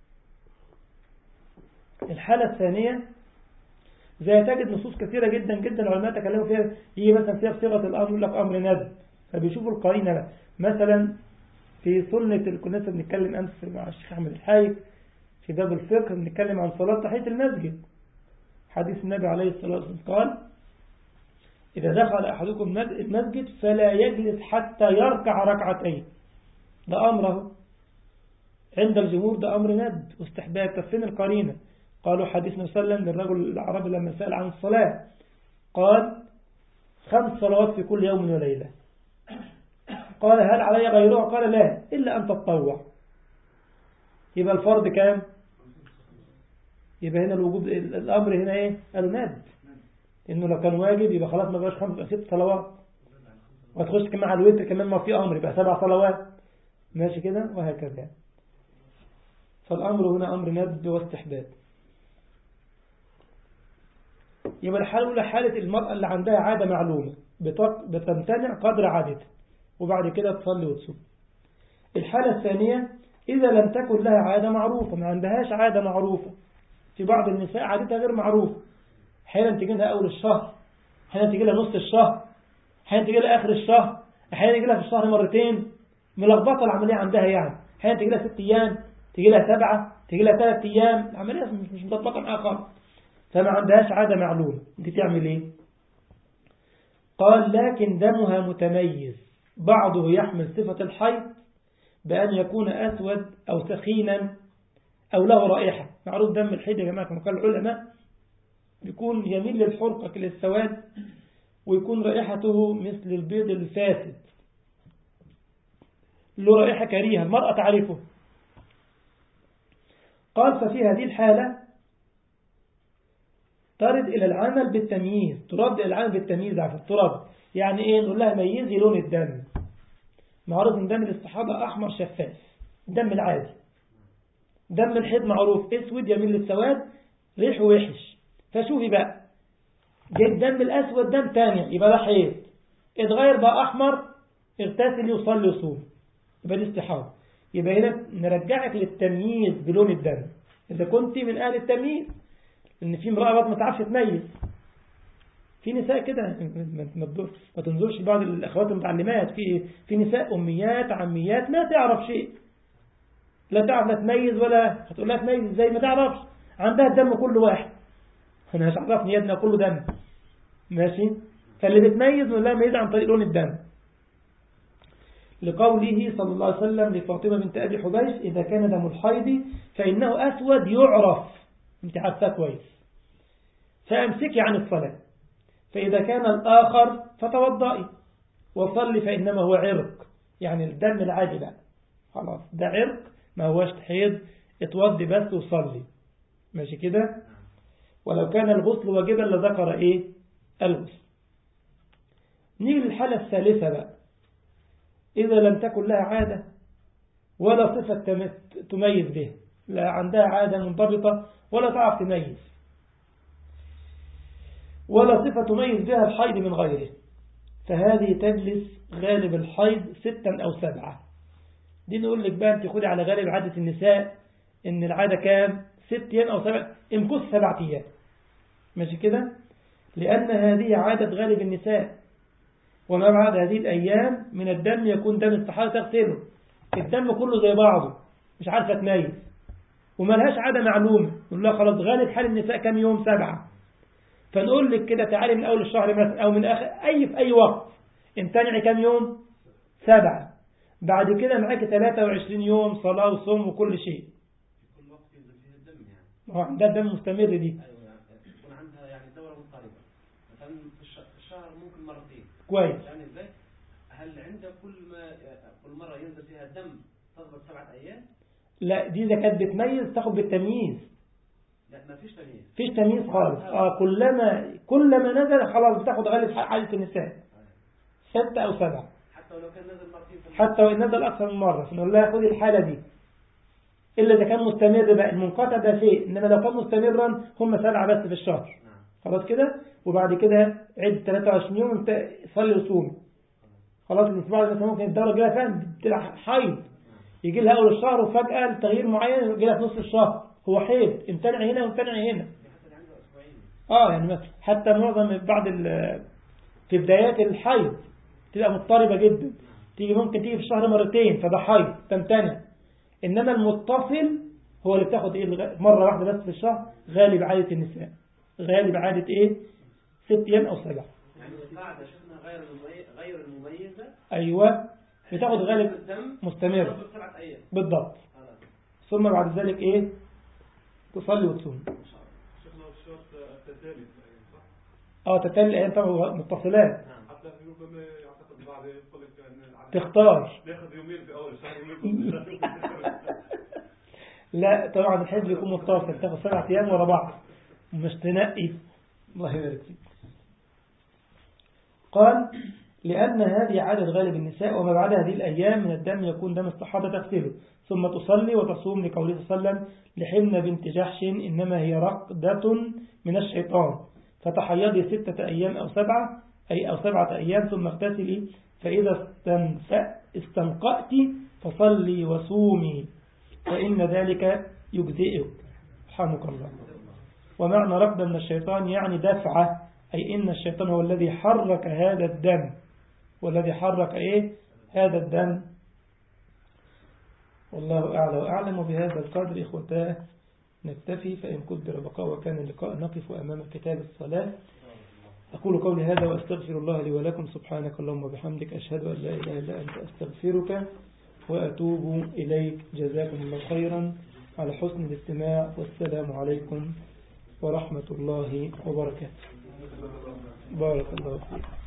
الحالة الثانية زي تجد نصوص كثيرة جدا جدا العلماء تكلموا فيها يجي مثلا فيها بصيغة الأمر يقول لك أمر ندب فبيشوفوا القرينة بقى. مثلا في سنة ال- كنا لسه بنتكلم أمس مع الشيخ أحمد الحاي في باب الفقه بنتكلم عن صلاة تحية المسجد حديث النبي عليه الصلاة والسلام قال إذا دخل أحدكم مد- المسجد فلا يجلس حتى يركع ركعتين ده أمره عند الجمهور ده أمر ند واستحباب طب فين القرينة قالوا حديث النبي صلى الله عليه وسلم للرجل الأعرابي لما سأل عن الصلاة قال خمس صلوات في كل يوم وليلة قال هل علي غيرها قال لا إلا أن تتطوع يبقى الفرض كام يبقى هنا الوجوب الأمر هنا إيه قالوا ند إنه لو كان واجب يبقى خلاص ما بقاش خمس يبقى ست صلوات وتخش كمان على الوتر كمان ما في أمر يبقى سبع صلوات ماشي كده وهكذا فالأمر هنا أمر ند واستحباب يبقى الحالة الأولى حالة المرأة اللي عندها عادة معلومة بتق- بتمتنع قدر عادتها وبعد كده تصلي وتصوم الحالة الثانية إذا لم تكن لها عادة معروفة ما عندهاش عادة معروفة في بعض النساء عادتها غير معروفة أحيانا تجي لها أول الشهر أحيانا تجي لها نص الشهر أحيانا تجي لها آخر الشهر أحيانا تجي لها في الشهر مرتين ملخبطة العملية عندها يعني أحيانا تجي لها ست أيام تجي لها سبعة تجي لها ثلاث أيام العملية مش مش مطبقة معاها خالص فما عندهاش عادة معلومة دي تعمل إيه قال لكن دمها متميز بعضه يحمل صفة الحيض بأن يكون أسود أو سخينا أو له رائحة معروف دم الحيض يا جماعة كما قال العلماء يكون يميل للحرقة للسواد ويكون رائحته مثل البيض الفاسد له رائحة كريهة المرأة تعرفه قال ففي هذه الحالة ترد إلى العمل بالتمييز ترد إلى العمل بالتمييز عفوا ترد يعني إيه نقول لها ميزي لون الدم معروف ان دم الاستحاضة أحمر شفاف الدم العادي دم الحيض معروف اسود يميل للسواد ريحه وحش فشوفي بقى جه الدم الأسود دم تاني يبقى ده حيض اتغير بقى أحمر اغتسل وصلي وصوم يبقى دي استحاضة يبقى هنا نرجعك للتمييز بلون الدم إذا كنت من أهل التمييز إن في امرأة برضه ما تعرفش تميز في نساء كده ما- ما تدور- ما تنظرش بعض الأخوات المتعلمات في في نساء أميات عميات ما تعرف شيء لا تعرف لا تميز ولا هتقول لها تميز ازاي ما تعرفش عندها الدم كله واحد انا مش عرفني يا ابني كله دم ماشي فاللي بتميز نقول لها ميز عن طريق لون الدم لقوله صلى الله عليه وسلم لفاطمة بنت أبي حبيش إذا كان دم الحيض فإنه أسود يعرف انت عارفاه كويس فأمسكي عن الصلاة فإذا كان الآخر فتوضئي وصلي فإنما هو عرق يعني الدم العادي بقى خلاص ده عرق ما هوش حيض اتوضي بس وصلي ماشي كده ولو كان الغسل واجبا لذكر ايه الغسل نيجي للحالة الثالثة بقى إذا لم تكن لها عادة ولا صفة تم- تميز به لا عندها عادة منضبطة ولا تعرف تميز ولا صفة تميز بها الحيض من غيره فهذه تجلس غالب الحيض ستا أو سبعة دي نقول لك بقى انت خدي على غالب عادة النساء ان العادة كام ست ايام أو سبع امكث سبعة ايام ماشي كده لأن هذه عادة غالب النساء وما بعد هذه الأيام من الدم يكون دم استحاضة تغسله الدم كله زي بعضه مش عارفة تميز وملهاش عادة معلومة نقول لها خلاص غالب حال النساء كم يوم سبعة فنقول لك كده تعالي من أول الشهر مثلا أو من آخر أي في أي وقت امتنعي كم يوم سبعة بعد كده معاك 23 يوم صلاة وصوم وكل شيء في كل وقت ينزل فيه الدم يعني هو عندها دم مستمر دي ايوه يعني يكون عندها يعني دوره مضطربه مثلا في الش- في الشهر ممكن مرتين كويس يعني ازاي؟ هل عندها كل ما كل مره ينزل فيها الدم تضرب سبعه ايام؟ لا دي إذا كانت بتميز تاخد بالتمييز لا ما فيش تمييز فيش تمييز خالص اه كلما كلما نزل خلاص بتاخد غالب حالة النساء ستة أو سبعة حتى ولو كان نزل مرتين في حتى وإن نزل أكثر من مرة فنقول لها خدي الحالة دي إلا إذا كان مستمر بقى المنقطع ده شيء إنما لو كان مستمرا هم سبعة بس في الشهر نعم خلاص كده وبعد كده عد 23 يوم انت صلي وصوم خلاص الاسبوع ده مثلا ممكن الدوره جايه فعلا بتبقى حيض يجي لها اول الشهر وفجاه تغيير معين يجي لها في نص الشهر هو حيض امتنع هنا وامتنع هنا دي حتى عنده اسبوعين اه يعني مثلا حتى معظم بعض ال- في بدايات الحيض تبقى مضطربه جدا تيجي ممكن تيجي في الشهر مرتين فده حيض تمتنع انما المتصل هو اللي بتاخد ايه الغ- مره واحده بس في الشهر غالب عاده النساء غالب عاده ايه ست ايام او سبع يعني القاعده شفنا غير المميز غير المميزه ايوه بتاخد غالب الدم مستمر تضرب سبعه ايام بالضبط خلاص ثم بعد ذلك ايه تصلي وتصوم ان شاء الله شيخنا الشرط التتالي صح؟ اه تتالي الايام طبعا متصلات نعم حتى في ربما يعتقد البعض يقول لك ان على- تختار ناخذ يومين في اول الشهر ويومين في الشهر لا طبعا الحج بيكون متصل تاخد سبع ايام ورا بعض مش تنقي الله يبارك فيك قال لأن هذه عادة غالب النساء وما بعد هذه الأيام من الدم يكون دم استحاضة تغسله ثم تصلي وتصوم لقوله صلى الله عليه وسلم لحمن بنت جحش إنما هي رقدة من الشيطان فتحيضي ستة أيام أو سبعة أي أو سبعة أيام ثم اغتسلي فإذا استنفأ استنقأت فصلي وصومي فإن ذلك يجزئك رحمك الله ومعنى ركض من الشيطان يعني دفعة أي إن الشيطان هو الذي حرك هذا الدم والذي حرك إيه هذا الدم والله أعلى وأعلم وبهذا القدر إخوتاه نكتفي فإن قدر بقاء وكان اللقاء نقف أمام كتاب الصلاة أقول قولي هذا وأستغفر الله لي ولكم سبحانك اللهم وبحمدك أشهد أن لا إله إلا أنت أستغفرك وأتوب إليك جزاكم الله خيرا على حسن الاستماع والسلام عليكم ورحمة الله وبركاته بارك الله فيك